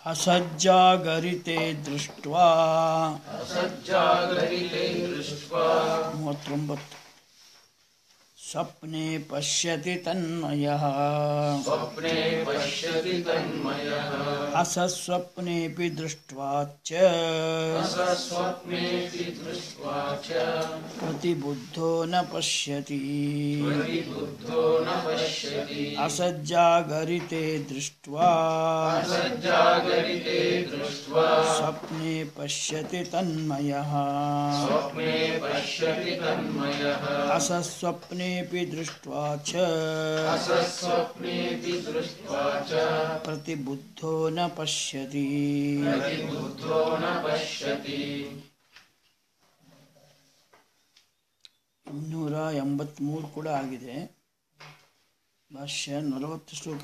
असज्जागरिते दृष्ट्वा असज्जागरिते दृष्ट्वा ಮೂವತ್ತೊಂಬತ್ತು ಸ್ವಪ್ನೆ ಪಶ್ಯತಿ ತನ್ಮಯಃ स्वप्ने पश्यति तन्मयः असस्वप्नेऽपि दृष्ट्वा च असस्वप्नेति दृष्ट्वा च प्रतिबुद्धो न पश्यति प्रतिबुद्धो न पश्यति असज्जागरिते दृष्ट्वा असज्जागरिते दृष्ट्वा स्वप्ने पश्यति तन्मयः स्वप्ने पश्यति तन्मयः असस्वप्नेऽपि दृष्ट्वा च असस्वप्नेति दृष्ट्वा च प्रतिबुद्धो न पश्यति प्रतिबुद्धो न पश्यति ಇನ್ನೂರ ಎಂಬತ್ತ್ಮೂರು ಕೂಡ ಆಗಿದೆ ಭಾಷ್ಯ ನಲವತ್ತು ಶ್ಲೋಕ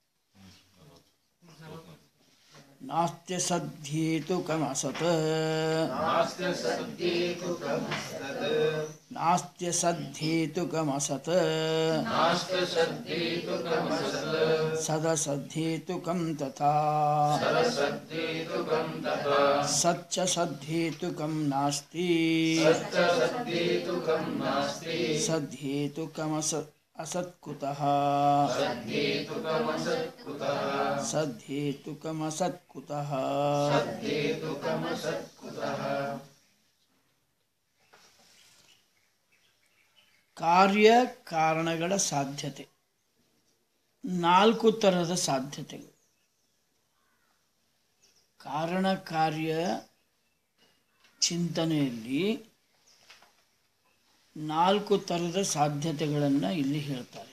ನಾಸ್ತ್ಯ ಸದ್ಯೇತು ಕಮಸತ್ नास्त्य सद्येतु कमस्तत् ನಾಸ್ತ್ಯ ಸದ್ಯೇತು ಕಮಸತ್ नास्त्य सद्येतु कमसत् ಸದಸದ್ಯೇತು ಕಂ ತಥಾ सरसद्येतु कं तथा ಸಚ್ಚ ಸದ್ಯೇತು ಕಂ ನಾಸ್ತಿ सच्च सद्येतु कं नास्ति ಸದ್ಯೇತು ಕಮಸ ಅಸತ್ಕುತಃ सद्येतु कमसत्कुतः ಸದ್ಯೇತು ಕಮಸತ್ಕುತಃ सद्येतु कमसत्कुतः ಕಾರ್ಯ ಕಾರಣಗಳ ಸಾಧ್ಯತೆ ನಾಲ್ಕು ಥರದ ಸಾಧ್ಯತೆಗಳು ಕಾರಣ ಕಾರ್ಯ ಚಿಂತನೆಯಲ್ಲಿ ನಾಲ್ಕು ಥರದ ಸಾಧ್ಯತೆಗಳನ್ನು ಇಲ್ಲಿ ಹೇಳ್ತಾರೆ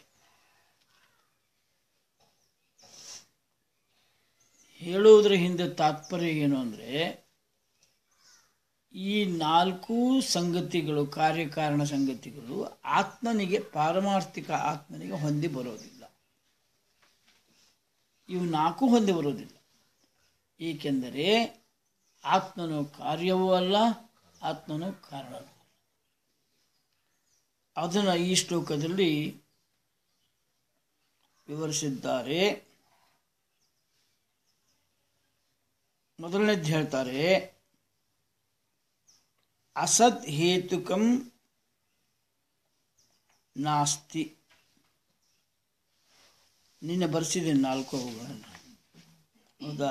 ಹೇಳುವುದರ ಹಿಂದೆ ತಾತ್ಪರ್ಯ ಏನು ಅಂದರೆ ಈ ನಾಲ್ಕು ಸಂಗತಿಗಳು ಕಾರ್ಯಕಾರಣ ಸಂಗತಿಗಳು ಆತ್ಮನಿಗೆ ಪಾರಮಾರ್ಥಿಕ ಆತ್ಮನಿಗೆ ಹೊಂದಿ ಬರೋದಿಲ್ಲ ಇವು ನಾಲ್ಕು ಹೊಂದಿ ಬರೋದಿಲ್ಲ ಏಕೆಂದರೆ ಆತ್ಮನು ಕಾರ್ಯವೂ ಅಲ್ಲ ಆತ್ಮನು ಕಾರಣವೂ ಅಲ್ಲ ಅದನ್ನು ಈ ಶ್ಲೋಕದಲ್ಲಿ ವಿವರಿಸಿದ್ದಾರೆ ಮೊದಲನೇದು ಹೇಳ್ತಾರೆ ಅಸತ್ ಹೇತುಕಂ ನಾಸ್ತಿ ನಿನ್ನೆ ಬರ್ಸಿದ್ದೀನಿ ನಾಲ್ಕು ಅವುಗಳನ್ನು ಹೌದಾ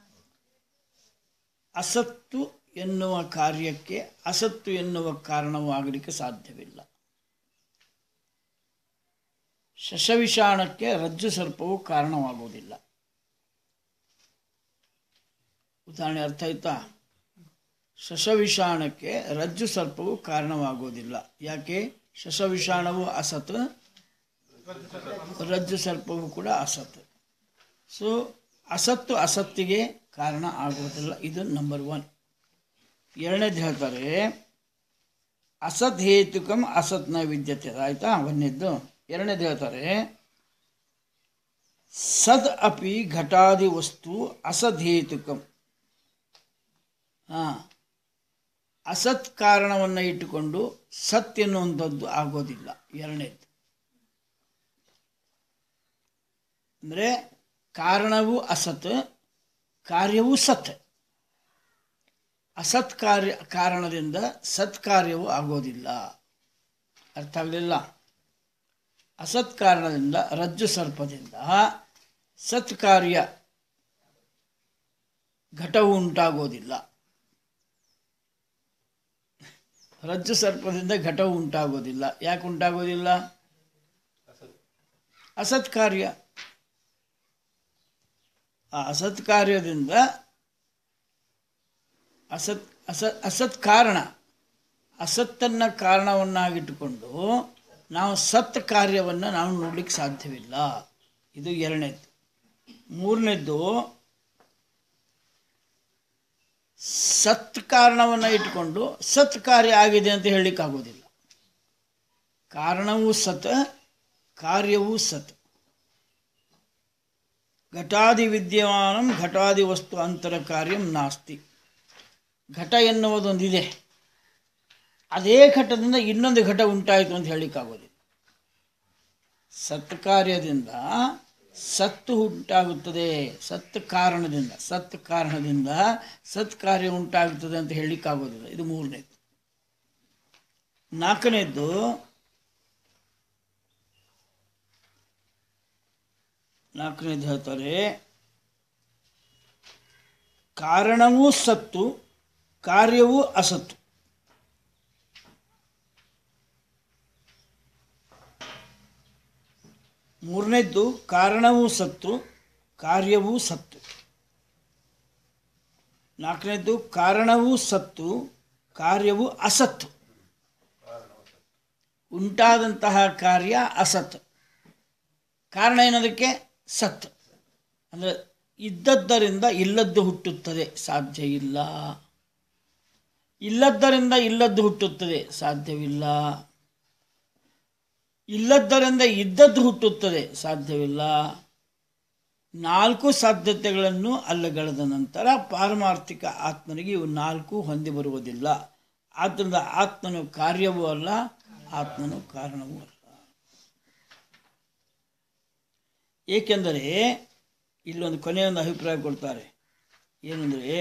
ಅಸತ್ತು ಎನ್ನುವ ಕಾರ್ಯಕ್ಕೆ ಅಸತ್ತು ಎನ್ನುವ ಕಾರಣವಾಗಲಿಕ್ಕೆ ಸಾಧ್ಯವಿಲ್ಲ ಶಶವಿಷಾಣಕ್ಕೆ ರಜ್ಜು ಸರ್ಪವು ಕಾರಣವಾಗುವುದಿಲ್ಲ ಉದಾಹರಣೆ ಅರ್ಥ ಆಯ್ತಾ ಶಶವಿಷಾಣಕ್ಕೆ ರಜ್ಜು ಸರ್ಪವು ಕಾರಣವಾಗುವುದಿಲ್ಲ ಯಾಕೆ ಶಶವಿಷಾಣವು ಅಸತ್ ರಜ್ಜು ಸರ್ಪವು ಕೂಡ ಅಸತ್ ಸೊ ಅಸತ್ತು ಅಸತ್ತಿಗೆ ಕಾರಣ ಆಗುವುದಿಲ್ಲ ಇದು ನಂಬರ್ ಒನ್ ಎರಡನೇದು ಹೇಳ್ತಾರೆ ಅಸತ್ ಹೇತುಕಂ ಅಸತ್ ನ ವಿದ್ಯತೆ ಆಯ್ತಾ ಒಂದನೇದ್ದು ಎರಡನೇದು ಹೇಳ್ತಾರೆ ಸದ್ ಅಪಿ ಘಟಾದಿ ವಸ್ತು ಅಸದ್ಹೇತುಕಂ ಹಾಂ ಅಸತ್ ಕಾರಣವನ್ನು ಇಟ್ಟುಕೊಂಡು ಸತ್ ಎನ್ನುವಂಥದ್ದು ಆಗೋದಿಲ್ಲ ಎರಡನೇದು ಅಂದರೆ ಕಾರಣವು ಅಸತ್ ಕಾರ್ಯವೂ ಸತ್ ಅಸತ್ ಕಾರ್ಯ ಕಾರಣದಿಂದ ಸತ್ ಕಾರ್ಯವು ಆಗೋದಿಲ್ಲ ಅರ್ಥ ಆಗಲಿಲ್ಲ ಅಸತ್ ಕಾರಣದಿಂದ ರಜ್ಜು ಸರ್ಪದಿಂದ ಸತ್ ಕಾರ್ಯ ಘಟವು ಉಂಟಾಗೋದಿಲ್ಲ ರಜ್ಜು ಸರ್ಪದಿಂದ ಘಟವು ಉಂಟಾಗೋದಿಲ್ಲ ಯಾಕೆ ಉಂಟಾಗೋದಿಲ್ಲ ಅಸತ್ ಕಾರ್ಯ ಆ ಅಸತ್ ಕಾರ್ಯದಿಂದ ಅಸತ್ ಅಸತ್ ಅಸತ್ ಕಾರಣ ಅಸತ್ತನ್ನು ಕಾರಣವನ್ನಾಗಿಟ್ಟುಕೊಂಡು ನಾವು ಸತ್ ಕಾರ್ಯವನ್ನು ನಾವು ನೋಡ್ಲಿಕ್ಕೆ ಸಾಧ್ಯವಿಲ್ಲ ಇದು ಎರಡನೇದು ಮೂರನೇದ್ದು ಸತ್ ಕಾರಣವನ್ನು ಇಟ್ಕೊಂಡು ಸತ್ ಕಾರ್ಯ ಆಗಿದೆ ಅಂತ ಹೇಳಲಿಕ್ಕಾಗೋದಿಲ್ಲ ಕಾರಣವೂ ಸತ್ ಕಾರ್ಯವೂ ಸತ್ ಘಟಾದಿ ವಿದ್ಯಮಾನಂ ಘಟಾದಿ ವಸ್ತು ಅಂತರ ಕಾರ್ಯಂ ನಾಸ್ತಿ ಘಟ ಎನ್ನುವುದೊಂದಿದೆ ಅದೇ ಘಟದಿಂದ ಇನ್ನೊಂದು ಘಟ ಉಂಟಾಯಿತು ಅಂತ ಹೇಳಲಿಕ್ಕಾಗೋದಿಲ್ಲ ಸತ್ಕಾರ್ಯದಿಂದ ಸತ್ತು ಉಂಟಾಗುತ್ತದೆ ಸತ್ ಕಾರಣದಿಂದ ಸತ್ ಕಾರಣದಿಂದ ಸತ್ ಕಾರ್ಯ ಉಂಟಾಗುತ್ತದೆ ಅಂತ ಹೇಳಲಿಕ್ಕಾಗೋದಿಲ್ಲ ಇದು ಮೂರನೇದು ನಾಲ್ಕನೇದ್ದು ನಾಲ್ಕನೇದು ಹೇಳ್ತಾರೆ ಕಾರಣವೂ ಸತ್ತು ಕಾರ್ಯವೂ ಅಸತ್ತು ಮೂರನೇದ್ದು ಕಾರಣವೂ ಸತ್ತು ಕಾರ್ಯವೂ ಸತ್ತು ನಾಲ್ಕನೇದ್ದು ಕಾರಣವೂ ಸತ್ತು ಕಾರ್ಯವೂ ಅಸತ್ತು ಉಂಟಾದಂತಹ ಕಾರ್ಯ ಅಸತ್ ಕಾರಣ ಏನದಕ್ಕೆ ಸತ್ ಅಂದರೆ ಇದ್ದದ್ದರಿಂದ ಇಲ್ಲದ್ದು ಹುಟ್ಟುತ್ತದೆ ಸಾಧ್ಯ ಇಲ್ಲ ಇಲ್ಲದ್ದರಿಂದ ಇಲ್ಲದ್ದು ಹುಟ್ಟುತ್ತದೆ ಸಾಧ್ಯವಿಲ್ಲ ಇಲ್ಲದ್ದರಿಂದ ಇದ್ದದ್ದು ಹುಟ್ಟುತ್ತದೆ ಸಾಧ್ಯವಿಲ್ಲ ನಾಲ್ಕು ಸಾಧ್ಯತೆಗಳನ್ನು ಅಲ್ಲಗಳೆದ ನಂತರ ಪಾರಮಾರ್ಥಿಕ ಆತ್ಮನಿಗೆ ಇವು ನಾಲ್ಕು ಹೊಂದಿ ಬರುವುದಿಲ್ಲ ಆದ್ದರಿಂದ ಆತ್ಮನು ಕಾರ್ಯವೂ ಅಲ್ಲ ಆತ್ಮನು ಕಾರಣವೂ ಅಲ್ಲ ಏಕೆಂದರೆ ಇಲ್ಲೊಂದು ಕೊನೆಯೊಂದು ಅಭಿಪ್ರಾಯ ಕೊಡ್ತಾರೆ ಏನಂದರೆ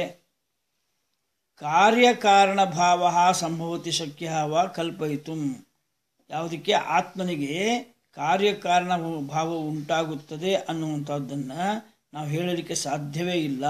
ಕಾರ್ಯಕಾರಣ ಭಾವ ಸಂಭವತಿ ಶಕ್ಯ ವ ಕಲ್ಪಯಿತು ಯಾವುದಕ್ಕೆ ಆತ್ಮನಿಗೆ ಕಾರ್ಯಕಾರಣ ಭಾವ ಉಂಟಾಗುತ್ತದೆ ಅನ್ನುವಂಥದ್ದನ್ನು ನಾವು ಹೇಳಲಿಕ್ಕೆ ಸಾಧ್ಯವೇ ಇಲ್ಲ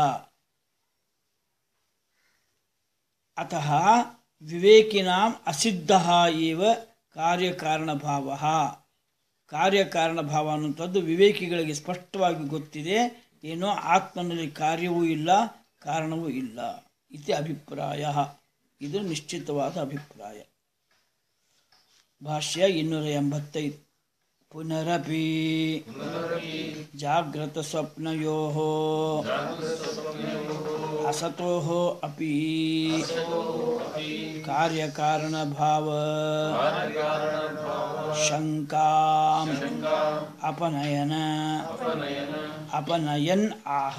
ಅತಃ ವಿವೇಕಿನಾಂ ಅಸಿದ್ಧ ಇವ ಕಾರ್ಯಕಾರಣ ಭಾವ ಕಾರ್ಯಕಾರಣ ಭಾವ ಅನ್ನುವಂಥದ್ದು ವಿವೇಕಿಗಳಿಗೆ ಸ್ಪಷ್ಟವಾಗಿ ಗೊತ್ತಿದೆ ಏನೋ ಆತ್ಮನಲ್ಲಿ ಕಾರ್ಯವೂ ಇಲ್ಲ ಕಾರಣವೂ ಇಲ್ಲ ಇತಿ ಅಭಿಪ್ರಾಯ ಇದು ನಿಶ್ಚಿತವಾದ ಅಭಿಪ್ರಾಯ ಭಾಷ್ಯ ಇನ್ನೂರ ಎಂಬತ್ತೈದು ಪುನರಪಿ ಜಾಗ್ರತ ಸ್ವಪ್ನಯೋ ಅಸತೋ ಅಪಿ ಕಾರ್ಯಕಾರಣ ಭಾವ ಶಂಕಾ ಅಪನಯನ ಅಪನಯನ್ ಆಹ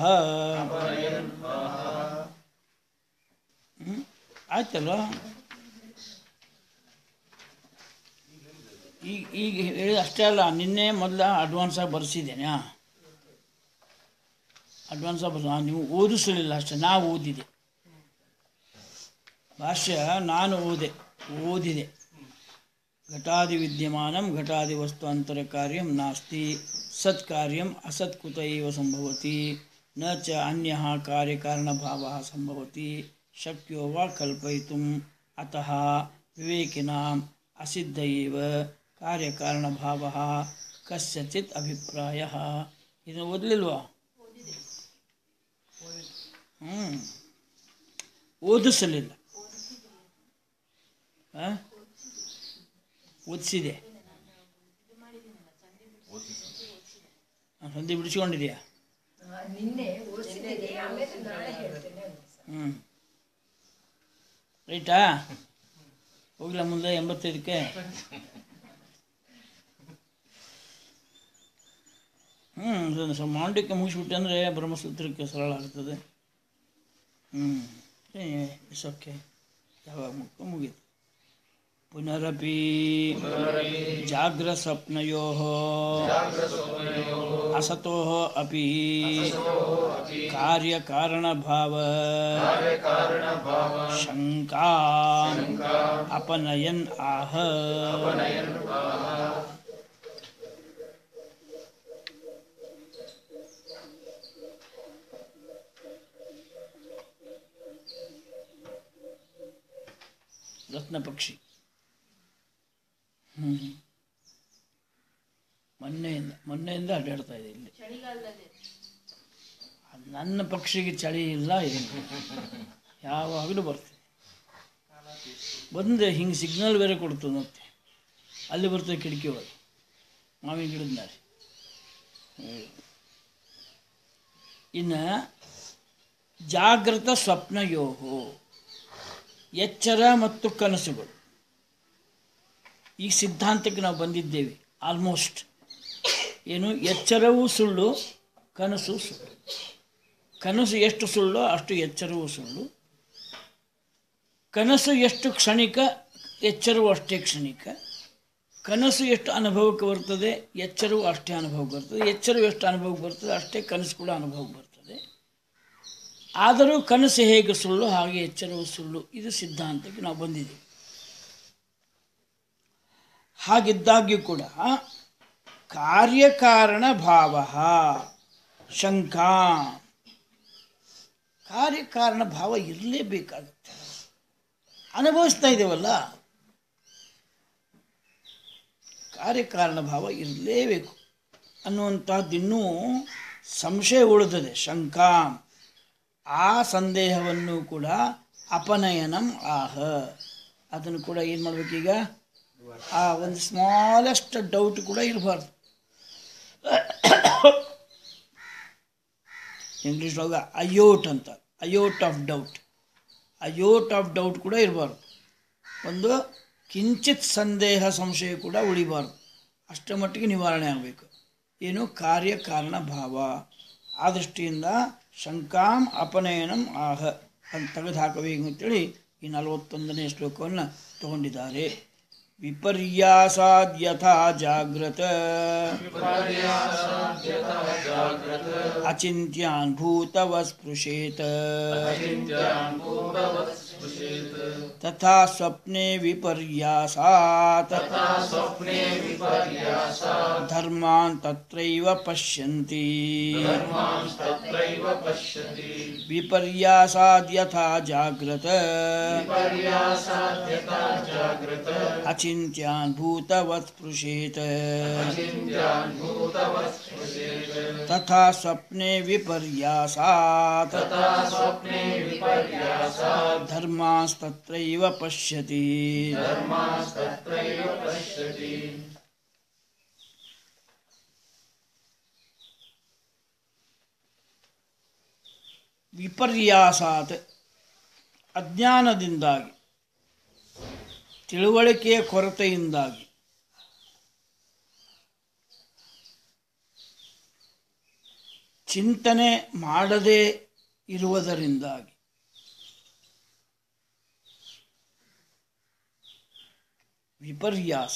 ಹ್ಮ್? ಆಯ್ತಲ್ಲ ಈಗ ಈಗ ಹೇಳಿದ ಅಷ್ಟೇ ಅಲ್ಲ ನಿನ್ನೆ ಮೊದಲ ಅಡ್ವಾನ್ಸಾಗಿ ಬರೆಸಿದ್ದೇನೆ ಅಡ್ವಾನ್ಸಾಗಿ ಬರ್ಸ ನೀವು ಓದಿಸಲಿಲ್ಲ ಅಷ್ಟೇ ನಾವು ಓದಿದೆ ಭಾಷ್ಯ ನಾನು ಓದೆ ಓದಿದೆ ಘಟಾದಿ ವಿದ್ಯಮಾನಂ ಘಟಾದಿ ವಸ್ತು ಅಂತರ ಕಾರ್ಯಂ ನಾಸ್ತಿ ಸತ್ ಕಾರ್ಯಂ ಅಸತ್ ಕುತ ಇವ ಸಂಭವತಿ ನ ಚ ಅನ್ಯ ಕಾರ್ಯಕಾರಣಭಾವ ಸಂಭವತಿ ಶಕ್ಯೋ ವಾ ಕಲ್ಪಯಿತು ಅತಃ ವಿವೇಕಿನಾಂ ಅಸಿದ್ಧ ಇವ ಕಾರ್ಯಕಾರಣಭಾವ ಕಸ್ಯಚಿತ್ ಅಭಿಪ್ರಾಯ ಇದನ್ನು ಓದಲಿಲ್ವಾ ಹ್ಞೂ ಓದಿಸಲಿಲ್ಲ ಆ? ಓದಿಸಿದೆ ಆ, ಸಂಧಿ ಬಿಡಿಸ್ಕೊಂಡಿದ್ಯಾ ನಿನ್ನೆ ಓದಿಸಿದ್ದೇನೆ ಆಮೇಲೆ ನಾಳೆ ಹೇಳ್ತೇನೆ ಹ್ಞೂ ರೈಟಾ ಹೋಗ್ಲಾ ಮುಂದೆ ಎಂಬತ್ತೈದಕ್ಕೆ ಹ್ಞೂ ಅದನ್ನು ಸ್ವಲ್ಪ ಮಾಂಡಕ್ಕೆ ಮುಗಿಸ್ಬಿಟ್ಟೆ ಅಂದರೆ ಬ್ರಹ್ಮಸೂತ್ರಕ್ಕೆ ಸರಳ ಆಗ್ತದೆ ಹ್ಞೂ ಇಟ್ಸ್ ಓಕೆ ಯಾವಾಗ ಮುಗ್ದು ಮುಗೀತು ಪುನರಪಿ ಜಾಗ್ರ ಸ್ವಪ್ನಯೋ असतो अपि कार्यकारणभाव शङ्का अपनयन् आह ರತ್ನಪಕ್ಷಿ ಹ್ಞೂ ಮೊನ್ನೆಯಿಂದ ಮೊನ್ನೆಯಿಂದ ಅಡ್ಡಾಡ್ತಾ ಇದೆ ಇಲ್ಲಿ ನನ್ನ ಪಕ್ಷಿಗೆ ಚಳಿ ಇಲ್ಲ ಏನು ಯಾವಾಗಲೂ ಬರ್ತದೆ ಬಂದರೆ ಹಿಂಗೆ ಸಿಗ್ನಲ್ ಬೇರೆ ಕೊಡ್ತದೆ ಮತ್ತೆ ಅಲ್ಲಿ ಬರ್ತದೆ ಕಿಟಕಿ ಒಳಗೆ ಮಾವಿನ ಗಿಡದ ಮೇಲೆ ಇನ್ನು ಜಾಗೃತ ಸ್ವಪ್ನಯೋಹೋ ಎಚ್ಚರ ಮತ್ತು ಕನಸುಗಳು ಈ ಸಿದ್ಧಾಂತಕ್ಕೆ ನಾವು ಬಂದಿದ್ದೇವೆ ಆಲ್ಮೋಸ್ಟ್ ಏನು ಎಚ್ಚರವೂ ಸುಳ್ಳು ಕನಸು ಸುಳ್ಳು ಕನಸು ಎಷ್ಟು ಸುಳ್ಳು ಅಷ್ಟು ಎಚ್ಚರವೂ ಸುಳ್ಳು ಕನಸು ಎಷ್ಟು ಕ್ಷಣಿಕ ಎಚ್ಚರವೂ ಅಷ್ಟೇ ಕ್ಷಣಿಕ ಕನಸು ಎಷ್ಟು ಅನುಭವಕ್ಕೆ ಬರ್ತದೆ ಎಚ್ಚರವು ಅಷ್ಟೇ ಅನುಭವಕ್ಕೆ ಬರ್ತದೆ ಎಚ್ಚರವು ಎಷ್ಟು ಅನುಭವಕ್ಕೆ ಬರ್ತದೆ ಅಷ್ಟೇ ಕನಸು ಕೂಡ ಅನುಭವಕ್ಕೆ ಬರ್ತದೆ ಆದರೂ ಕನಸು ಹೇಗೆ ಸುಳ್ಳು ಹಾಗೆ ಎಚ್ಚರವು ಸುಳ್ಳು ಇದು ಸಿದ್ಧಾಂತಕ್ಕೆ ನಾವು ಬಂದಿದ್ದೀವಿ ಹಾಗಿದ್ದಾಗ್ಯೂ ಕೂಡ ಕಾರ್ಯಕಾರಣ ಭಾವ ಶಂಕಾ ಕಾರ್ಯಕಾರಣ ಭಾವ ಇರಲೇಬೇಕಾಗುತ್ತೆ ಅನುಭವಿಸ್ತಾ ಇದ್ದೇವಲ್ಲ ಕಾರ್ಯಕಾರಣ ಭಾವ ಇರಲೇಬೇಕು ಅನ್ನುವಂಥದ್ದು ಇನ್ನೂ ಸಂಶಯ ಉಳಿದಿದೆ ಶಂಕಾ ಆ ಸಂದೇಹವನ್ನು ಕೂಡ ಅಪನಯನಂ ಆಹ ಅದನ್ನು ಕೂಡ ಏನು ಮಾಡ್ಬೇಕೀಗ ಆ ಒಂದು ಸ್ಮಾಲೆಸ್ಟ್ ಡೌಟ್ ಕೂಡ ಇರಬಾರ್ದು ಇಂಗ್ಲೀಷ್ನೊಳಗೆ ಅಯೋಟ್ ಅಂತ iota of doubt iota of doubt ಕೂಡ ಇರಬಾರ್ದು ಒಂದು ಕಿಂಚಿತ್ ಸಂದೇಹ ಸಂಶಯ ಕೂಡ ಉಳಿಬಾರ್ದು ಅಷ್ಟರ ಮಟ್ಟಿಗೆ ನಿವಾರಣೆ ಆಗಬೇಕು ಏನು ಕಾರ್ಯಕಾರಣ ಭಾವ ಆ ದೃಷ್ಟಿಯಿಂದ ಶಂಕಾಂ ಅಪನಯನಂ ಆಹ ಅಂತ ತೆಗೆದು ಹಾಕಬೇಕು ಅಂತೇಳಿ ಈ ನಲವತ್ತೊಂದನೇ ಶ್ಲೋಕವನ್ನು ತಗೊಂಡಿದ್ದಾರೆ ವಿಪರ್ಯಾಸಾದ್ ಯಥಾ ಜಾಗ್ರತ ಅಚಿಂತ್ಯಾನ್ ಭೂತವ ಸ್ಪೃಶೇತ ತಥಾ ಸ್ವಪ್ನೆ ವಿಪರ್ಯಾಸಾತ್ ಸ್ವಪ್ನೆ ವಿಪರ್ಯಾಸಾತ್ ಧರ್ಮಾನ್ ತತ್ರೈವ ಪಶ್ಯಂತಿ ತತ್ರೈವ ಪಶ್ಯತಿ ವಿಪರ್ಯಾಸಾದ್ ಯಥಾ ಜಾಗ್ರತ ವಿಪರ್ಯಾಸಾತ್ ಯಥಾ ಜಾಗೃತ ಅಚಿಂತ್ಯಾನ್ ಭೂತವತ್ ಸ್ಪೃಶೇತ ಚಿಂತ್ಯಾನ್ ಭೂತವತ್ ಸ್ಪೃಶೇತ್ ತಥಾ ಸ್ವಪ್ನೆ ವಿಪರ್ಯಾಸಾತ್ ತಥಾ ಸ್ವಪ್ನೆ ವಿಪರ್ಯಾಸಾತ್ ಧರ್ಮಾಸ್ತತ್ರೈವ ಪಶ್ಯತಿ ಧರ್ಮಾಸ್ತತ್ರೈವ ಪಶ್ಯತಿ ವಿಪರ್ಯಾಸಾತ್ ಅಜ್ಞಾನದಿಂದಾಗಿ ತಿಳುವಳಿಕೆಯ ಕೊರತೆಯಿಂದಾಗಿ ಚಿಂತನೆ ಮಾಡದೇ ಇರುವುದರಿಂದಾಗಿ ವಿಪರ್ಯಾಸ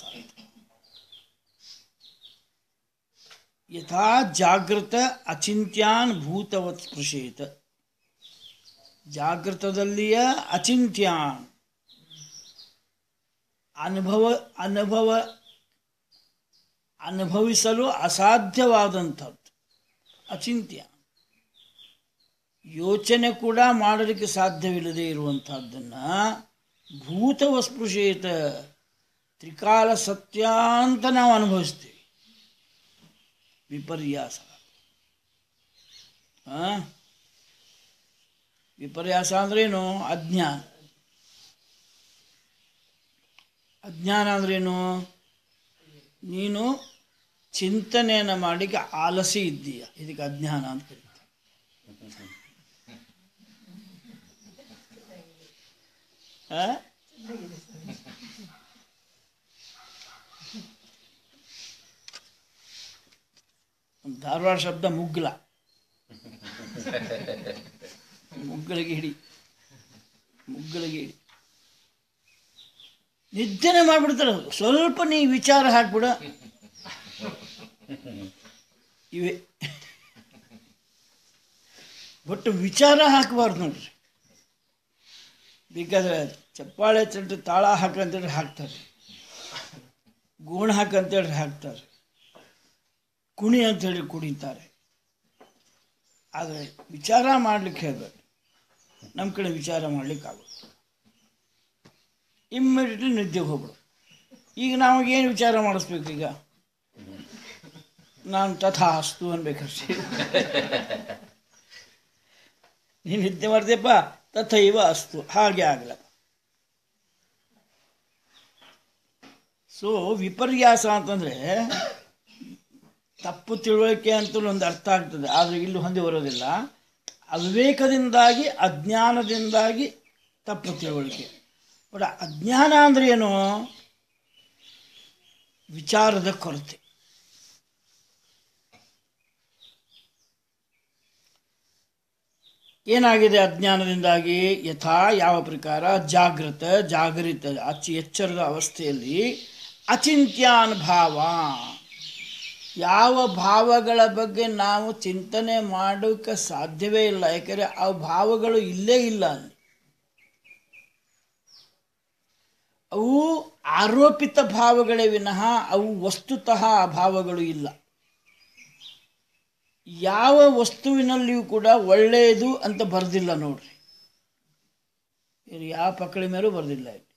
ಯಥಾ ಜಾಗೃತ ಅಚಿಂತ್ಯಾನ್ ಭೂತವತ್ ಸ್ಪೃಶೇತ ಜಾಗೃತದಲ್ಲಿಯ ಅಚಿಂತ್ಯಾನ್ ಅನುಭವ ಅನುಭವ ಅನುಭವಿಸಲು ಅಸಾಧ್ಯವಾದಂಥದ್ದು ಅಚಿಂತ್ಯ ಯೋಚನೆ ಕೂಡ ಮಾಡಲಿಕ್ಕೆ ಸಾಧ್ಯವಿಲ್ಲದೆ ಇರುವಂಥದ್ದನ್ನು ಭೂತವ ಸ್ಪೃಶೇತ ತ್ರಿಕಾಲ ಸತ್ಯ ಅಂತ ನಾವು ಅನುಭವಿಸ್ತೀವಿ ವಿಪರ್ಯಾಸ ಆ? ವಿಪರ್ಯಾಸ ಅಂದ್ರೇನು ಅಜ್ಞಾನ ಅಜ್ಞಾನ ಅಂದ್ರೇನು ನೀನು ಚಿಂತನೆಯನ್ನು ಮಾಡಲಿಕ್ಕೆ ಆಲಸಿ ಇದ್ದೀಯ ಇದಕ್ಕೆ ಅಜ್ಞಾನ ಅಂತ ಕರೀತಾರೆ ಆ? ಒಂದು ಧಾರವಾಡ ಶಬ್ದ ಮುಗ್ಲ ಮುಗ್ಗಳಿಗೆ ಹಿಡಿ ಮುಗ್ಗಳಿಗೆ ಹಿಡಿ ನಿದ್ದೆನೆ ಮಾಡಿಬಿಡ್ತಾರೆ ಅವ್ರು. ಸ್ವಲ್ಪ ನೀ ವಿಚಾರ ಹಾಕ್ಬಿಡ ಇವೆ ಒಟ್ಟು ವಿಚಾರ ಹಾಕಬಾರ್ದು ನೋಡ್ರಿ ಬೇಕಾದ್ರೆ ಚಪ್ಪಾಳೆ ಚಂಟ ತಾಳ ಹಾಕಂತೇಳಿ ಹಾಕ್ತಾರೆ ಗೋಣ ಹಾಕಂತೇಳಿ ಹಾಕ್ತಾರೆ ಕುಣಿ ಅಂತೇಳಿ ಕುಣಿತಾರೆ ಆದರೆ ವಿಚಾರ ಮಾಡ್ಲಿಕ್ಕೆ ಹೇಳ್ಬೇಕು ನಮ್ಮ ಕಡೆ ವಿಚಾರ ಮಾಡ್ಲಿಕ್ಕೆ ಆಗೋದು ಇಮ್ಮಿಡಿಯೇಟ್ಲಿ ನಿದ್ದೆಗೆ ಹೋಗ್ಬಿಡು ಈಗ ನಾವು ಏನು ವಿಚಾರ ಮಾಡಿಸ್ಬೇಕು ಈಗ ನಾನು ತಥಾಸ್ತು ಅನ್ಬೇಕಷ್ಟೇ ನೀನು ನಿದ್ದೆ ಮಾಡ್ದೆಪ್ಪ ತಥೈವ ಅಸ್ತು ಹಾಗೆ ಆಗಲಪ್ಪ ಸೊ ವಿಪರ್ಯಾಸ ಅಂತಂದರೆ ತಪ್ಪು ತಿಳುವಳಿಕೆ ಅಂತ ಒಂದು ಅರ್ಥ ಆಗ್ತದೆ ಆದರೆ ಇಲ್ಲಿ ಹೊಂದಿ ಬರೋದಿಲ್ಲ ಅವಿವೇಕದಿಂದಾಗಿ ಅಜ್ಞಾನದಿಂದಾಗಿ ತಪ್ಪು ತಿಳುವಳಿಕೆ ಬಟ್ ಅಜ್ಞಾನ ಅಂದ್ರೆ ಏನು ವಿಚಾರದ ಕೊರತೆ ಏನಾಗಿದೆ ಅಜ್ಞಾನದಿಂದಾಗಿ ಯಥಾ ಯಾವ ಪ್ರಕಾರ ಜಾಗೃತ ಜಾಗರಿತ ಅಚ್ಚಿ ಎಚ್ಚರದ ಅವಸ್ಥೆಯಲ್ಲಿ ಅಚಿಂತ್ಯಾನ್ ಭಾವ ಯಾವ ಭಾವಗಳ ಬಗ್ಗೆ ನಾವು ಚಿಂತನೆ ಮಾಡೋಕ್ಕೆ ಸಾಧ್ಯವೇ ಇಲ್ಲ ಯಾಕಂದರೆ ಆ ಭಾವಗಳು ಇಲ್ಲೇ ಇಲ್ಲ ಅಲ್ಲಿ ಅವು ಆರೋಪಿತ ಭಾವಗಳೇ ವಿನಃ ಅವು ವಸ್ತುತಃ ಆ ಭಾವಗಳು ಇಲ್ಲ ಯಾವ ವಸ್ತುವಿನಲ್ಲಿಯೂ ಕೂಡ ಒಳ್ಳೆಯದು ಅಂತ ಬರೆದಿಲ್ಲ ನೋಡ್ರಿ ಇದು ಯಾವ ಪಕಳಿ ಮೇಲೂ ಬರೆದಿಲ್ಲ ಇಲ್ಲಿ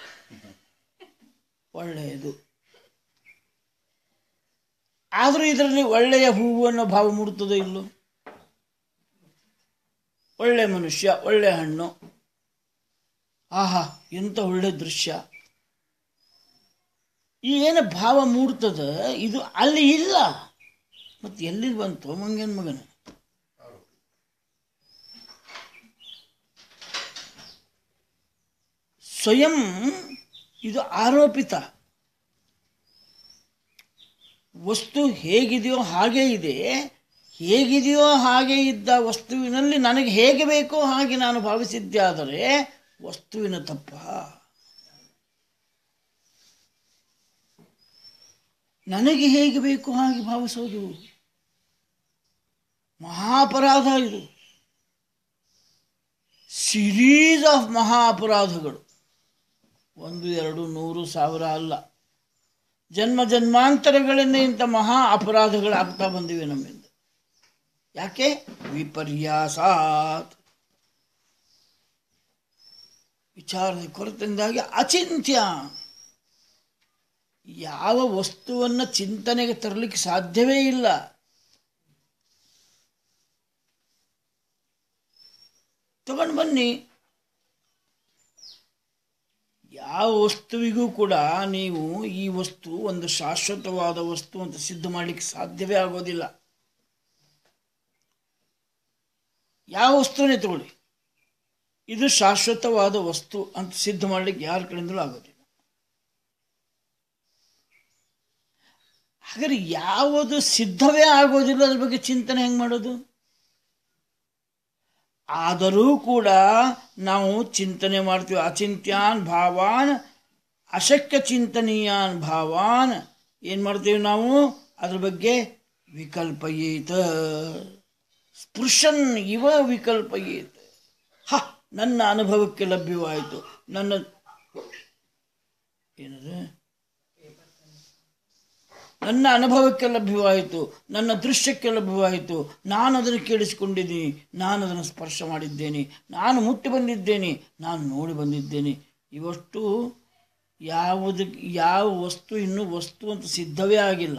ಒಳ್ಳೆಯದು ಆದರೂ ಇದರಲ್ಲಿ ಒಳ್ಳೆಯ ಹೂವು ಅನ್ನೋ ಭಾವ ಮೂಡುತ್ತದೋ ಇಲ್ಲೋ ಒಳ್ಳೆ ಮನುಷ್ಯ ಒಳ್ಳೆ ಹಣ್ಣು ಆಹಾ ಎಂಥ ಒಳ್ಳೆ ದೃಶ್ಯ ಈ ಏನು ಭಾವ ಮೂಡ್ತದ ಇದು ಅಲ್ಲಿ ಇಲ್ಲ ಮತ್ತೆ ಎಲ್ಲಿಗೆ ಬಂತು ಮಂಗೇನ್ ಮಗನ ಸ್ವಯಂ ಇದು ಆರೋಪಿತ ವಸ್ತು ಹೇಗಿದೆಯೋ ಹಾಗೇ ಇದೆ ಹೇಗಿದೆಯೋ ಹಾಗೆ ಇದ್ದ ವಸ್ತುವಿನಲ್ಲಿ ನನಗೆ ಹೇಗೆ ಬೇಕೋ ಹಾಗೆ ನಾನು ಭಾವಿಸಿದ್ದೆ ಆದರೆ ವಸ್ತುವಿನ ತಪ್ಪ ನನಗೆ ಹೇಗೆ ಬೇಕು ಹಾಗೆ ಭಾವಿಸೋದು ಮಹಾಪರಾಧ ಇದು ಸಿರೀಸ್ ಆಫ್ ಮಹಾ ಅಪರಾಧಗಳು ಒಂದು ಎರಡು ನೂರು ಸಾವಿರ ಅಲ್ಲ ಜನ್ಮ ಜನ್ಮಾಂತರಗಳಿಂದ ಇಂಥ ಮಹಾ ಅಪರಾಧಗಳಾಗ್ತಾ ಬಂದಿವೆ ನಮ್ಮಿಂದ ಯಾಕೆ ವಿಪರ್ಯಾಸಾತ್ ವಿಚಾರದ ಕೊರತೆಯಿಂದಾಗಿ ಅಚಿಂತ್ಯ ಯಾವ ವಸ್ತುವನ್ನು ಚಿಂತನೆಗೆ ತರಲಿಕ್ಕೆ ಸಾಧ್ಯವೇ ಇಲ್ಲ ತಗೊಂಡು ಬನ್ನಿ ಯಾವ ವಸ್ತುವಿಗೂ ಕೂಡ ನೀವು ಈ ವಸ್ತು ಒಂದು ಶಾಶ್ವತವಾದ ವಸ್ತು ಅಂತ ಸಿದ್ಧ ಮಾಡಲಿಕ್ಕೆ ಸಾಧ್ಯವೇ ಆಗೋದಿಲ್ಲ ಯಾವ ವಸ್ತುವನ್ನೇ ತಗೊಳ್ಳಿ ಇದು ಶಾಶ್ವತವಾದ ವಸ್ತು ಅಂತ ಸಿದ್ಧ ಮಾಡಲಿಕ್ಕೆ ಯಾರ ಕಡೆಯಿಂದಲೂ ಆಗೋದಿಲ್ಲ ಹಾಗಾದ್ರೆ ಯಾವುದು ಸಿದ್ಧವೇ ಆಗೋದಿಲ್ಲ ಅದ್ರ ಬಗ್ಗೆ ಚಿಂತನೆ ಹೆಂಗೆ ಮಾಡೋದು ಆದರೂ ಕೂಡ ನಾವು ಚಿಂತನೆ ಮಾಡ್ತೀವಿ ಅಚಿಂತ್ಯಾನ್ ಭಾವಾನ್ ಅಶಕ್ಯ ಚಿಂತನೀಯಾನ್ ಭಾವಾನ್ ಏನು ಮಾಡ್ತೀವಿ ನಾವು ಅದ್ರ ಬಗ್ಗೆ ವಿಕಲ್ಪಯೇತ ಸ್ಪೃಶನ್ ಇವ ವಿಕಲ್ಪಯೇತ ಹ ನನ್ನ ಅನುಭವಕ್ಕೆ ಲಭ್ಯವಾಯಿತು ನನ್ನ ಏನದು ನನ್ನ ಅನುಭವಕ್ಕೆ ಲಭ್ಯವಾಯಿತು ನನ್ನ ದೃಶ್ಯಕ್ಕೆ ಲಭ್ಯವಾಯಿತು ನಾನು ಅದನ್ನು ಕೇಳಿಸಿಕೊಂಡಿದ್ದೀನಿ ನಾನು ಅದನ್ನು ಸ್ಪರ್ಶ ಮಾಡಿದ್ದೇನೆ ನಾನು ಮುಟ್ಟಿ ಬಂದಿದ್ದೇನೆ ನಾನು ನೋಡಿ ಬಂದಿದ್ದೇನೆ ಇವಷ್ಟು ಯಾವುದಕ್ಕೆ ಯಾವ ವಸ್ತು ಇನ್ನೂ ವಸ್ತು ಅಂತ ಸಿದ್ಧವೇ ಆಗಿಲ್ಲ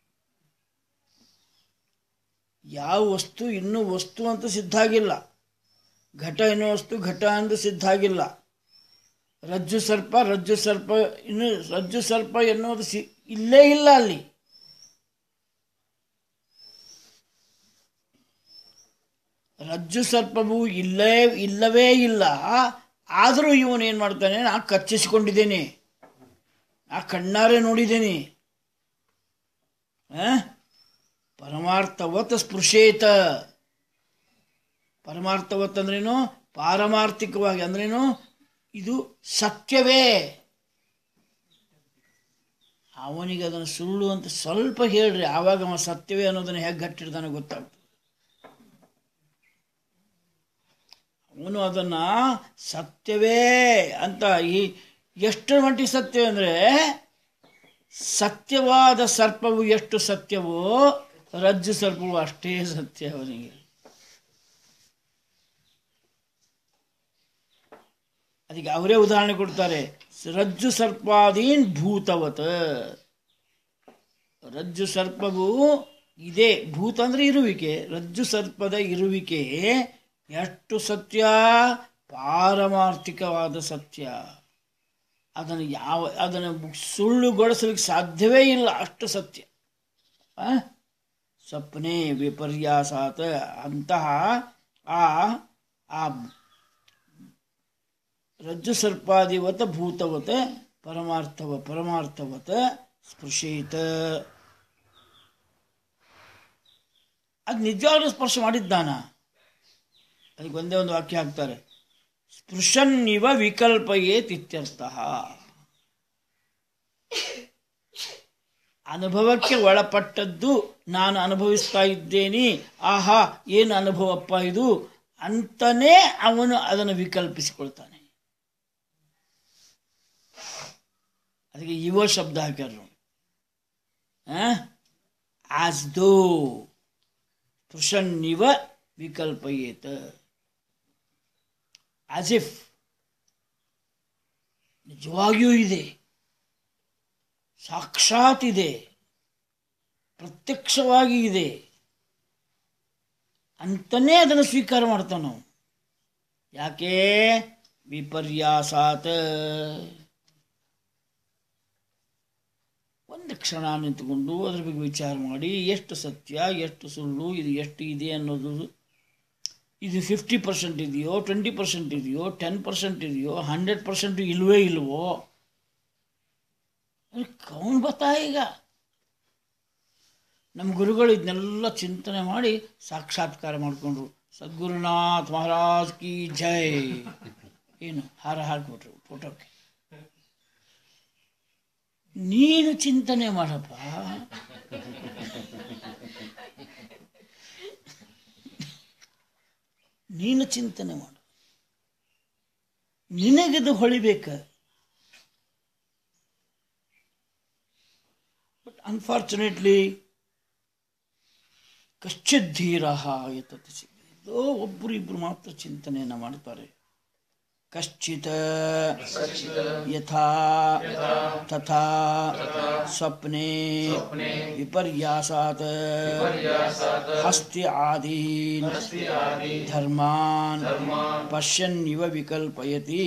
ಯಾವ ವಸ್ತು ಇನ್ನೂ ವಸ್ತು ಅಂತ ಸಿದ್ಧ ಆಗಿಲ್ಲ ಘಟ ಎನ್ನುವ ವಸ್ತು ಘಟ ಅಂತ ಸಿದ್ಧ ಆಗಿಲ್ಲ ರಜ್ಜು ಸರ್ಪ ರಜ್ಜು ಸರ್ಪ ಇನ್ನು ರಜ್ಜು ಸರ್ಪ ಎನ್ನುವುದು ಸಿ ಇಲ್ಲೇ ಇಲ್ಲ ಅಲ್ಲಿ ರಜ್ಜು ಸರ್ಪವು ಇಲ್ಲೇ ಇಲ್ಲವೇ ಇಲ್ಲ ಆದರೂ ಇವನು ಏನು ಮಾಡ್ತಾನೆ ನಾ ಕಚ್ಚಿಸಿಕೊಂಡಿದ್ದೇನೆ ನಾ ಕಣ್ಣಾರೆ ನೋಡಿದ್ದೇನೆ ಆ? ಪರಮಾರ್ಥವತ್ ಸ್ಪೃಶೇತ ಪರಮಾರ್ಥವತ್ ಅಂದ್ರೇನು ಪಾರಮಾರ್ಥಿಕವಾಗಿ ಅಂದ್ರೇನು ಇದು ಸತ್ಯವೇ ಅವನಿಗೆ ಅದನ್ನು ಸುಳ್ಳು ಅಂತ ಸ್ವಲ್ಪ ಹೇಳ್ರಿ ಆವಾಗ ಅವ ಸತ್ಯವೇ ಅನ್ನೋದನ್ನ ಹೇಗೆ ಗಟ್ಟಿಡ್ತಾನೆ ಗೊತ್ತಾಗ್ತದೆ ಅವನು ಅದನ್ನ ಸತ್ಯವೇ ಅಂತ ಈ ಎಷ್ಟರ ಮಟ್ಟಿಗೆ ಸತ್ಯವೇ ಅಂದರೆ ಸತ್ಯವಾದ ಸರ್ಪವು ಎಷ್ಟು ಸತ್ಯವೋ ರಜ್ಜು ಸರ್ಪವು ಅಷ್ಟೇ ಸತ್ಯ ಅವನಿಗೆ ಅದಕ್ಕೆ ಅವರೇ ಉದಾಹರಣೆ ಕೊಡ್ತಾರೆ ರಜ್ಜು ಸರ್ಪಾದೀನ್ ಭೂತವತ್ ರಜ್ಜು ಸರ್ಪವು ಇದೆ ಭೂತ ಅಂದ್ರೆ ಇರುವಿಕೆ ರಜ್ಜು ಸರ್ಪದ ಇರುವಿಕೆ ಎಷ್ಟು ಸತ್ಯ ಪಾರಮಾರ್ಥಿಕವಾದ ಸತ್ಯ ಅದನ್ನು ಯಾವ ಅದನ್ನು ಸುಳ್ಳುಗೊಳಿಸಲಿಕ್ಕೆ ಸಾಧ್ಯವೇ ಇಲ್ಲ ಅಷ್ಟು ಸತ್ಯ ಆ? ಸ್ವಪ್ನೆ ವಿಪರ್ಯಾಸಾತ ಅಂತಹ ಆ ಆ ರಜ್ಜು ಸರ್ಪಾದಿವತ ಭೂತವತ ಪರಮಾರ್ಥವ ಪರಮಾರ್ಥವತ ಸ್ಪೃಶೇತ ಅದು ನಿಜವಾಗ್ಲೂ ಸ್ಪರ್ಶ ಮಾಡಿದ್ದಾನ ಅದಕ್ಕೆ ಒಂದೇ ಒಂದು ವಾಕ್ಯ ಹಾಕ್ತಾರೆ ಸ್ಪೃಶನ್ ಇವ ವಿಕಲ್ಪಯೇತ್ ಇತ್ಯರ್ಥ ಅನುಭವಕ್ಕೆ ಒಳಪಟ್ಟದ್ದು ನಾನು ಅನುಭವಿಸ್ತಾ ಇದ್ದೇನೆ ಆಹಾ ಏನು ಅನುಭವಪ್ಪ ಇದು ಅಂತನೇ ಅವನು ಅದನ್ನು ವಿಕಲ್ಪಿಸಿಕೊಳ್ತಾನೆ ಅದಕ್ಕೆ ಯುವ ಶಬ್ದ ಹಾಕ್ಯಾರ ನೋಡಿ ಆಸ್ ದೋ ಪುರುಷನ್ನಿವ ವಿಕಲ್ಪಯೇತ ಆಸ್ ಇಫ್ ನಿಜವಾಗಿಯೂ ಇದೆ ಸಾಕ್ಷಾತ್ ಇದೆ ಪ್ರತ್ಯಕ್ಷವಾಗಿ ಇದೆ ಅಂತನೇ ಅದನ್ನು ಸ್ವೀಕಾರ ಮಾಡ್ತಾವ ನಾವು ಯಾಕೆ ವಿಪರ್ಯಾಸಾತ್ ಒಂದು ಕ್ಷಣ ನಿಂತುಕೊಂಡು ಅದ್ರ ಬಗ್ಗೆ ವಿಚಾರ ಮಾಡಿ ಎಷ್ಟು ಸತ್ಯ ಎಷ್ಟು ಸುಳ್ಳು ಇದು ಎಷ್ಟು ಇದೆ ಅನ್ನೋದು ಇದು ಫಿಫ್ಟಿ ಪರ್ಸೆಂಟ್ ಇದೆಯೋ ಟ್ವೆಂಟಿ ಪರ್ಸೆಂಟ್ ಇದೆಯೋ ಟೆನ್ ಪರ್ಸೆಂಟ್ ಇದೆಯೋ ಹಂಡ್ರೆಡ್ ಪರ್ಸೆಂಟ್ ಇಲ್ವೇ ಇಲ್ವೋ ಕೌನ್ ಬತ್ತಾ ಈಗ ನಮ್ಮ ಗುರುಗಳು ಇದನ್ನೆಲ್ಲ ಚಿಂತನೆ ಮಾಡಿ ಸಾಕ್ಷಾತ್ಕಾರ ಮಾಡಿಕೊಂಡ್ರು ಸದ್ಗುರುನಾಥ್ ಮಹಾರಾಜ್ ಕಿ ಜೈ ಏನು ಹಾರ ಹಾಕ್ಬಿಟ್ರು ಫೋಟೋಕ್ಕೆ ನೀನು ಚಿಂತನೆ ಮಾಡಪ್ಪ ನೀನು ಚಿಂತನೆ ಮಾಡು ನಿನಗಿದು ಹೊಳಿಬೇಕ ಬಟ್ ಅನ್ಫಾರ್ಚುನೇಟ್ಲಿ ಕಶ್ಚಿತ್ ಧೀರ ಎತ್ತತಿ ಸಿಗೋ ಒಬ್ಬರು ಇಬ್ಬರು ಮಾತ್ರ ಚಿಂತನೆಯನ್ನು ಮಾಡ್ತಾರೆ ಕಶ್ಚಿತ್ ಯಥಾ ತಥಾ ಸ್ವಪ್ನೆ ವಿಪರ್ಯಾಸಾತ್ ಹಸ್ತಿ ಆದೀನ್ ಧರ್ಮಾನ್ ಪಶ್ಯನ್ನಿವ ವಿಕಲ್ಪಯತಿ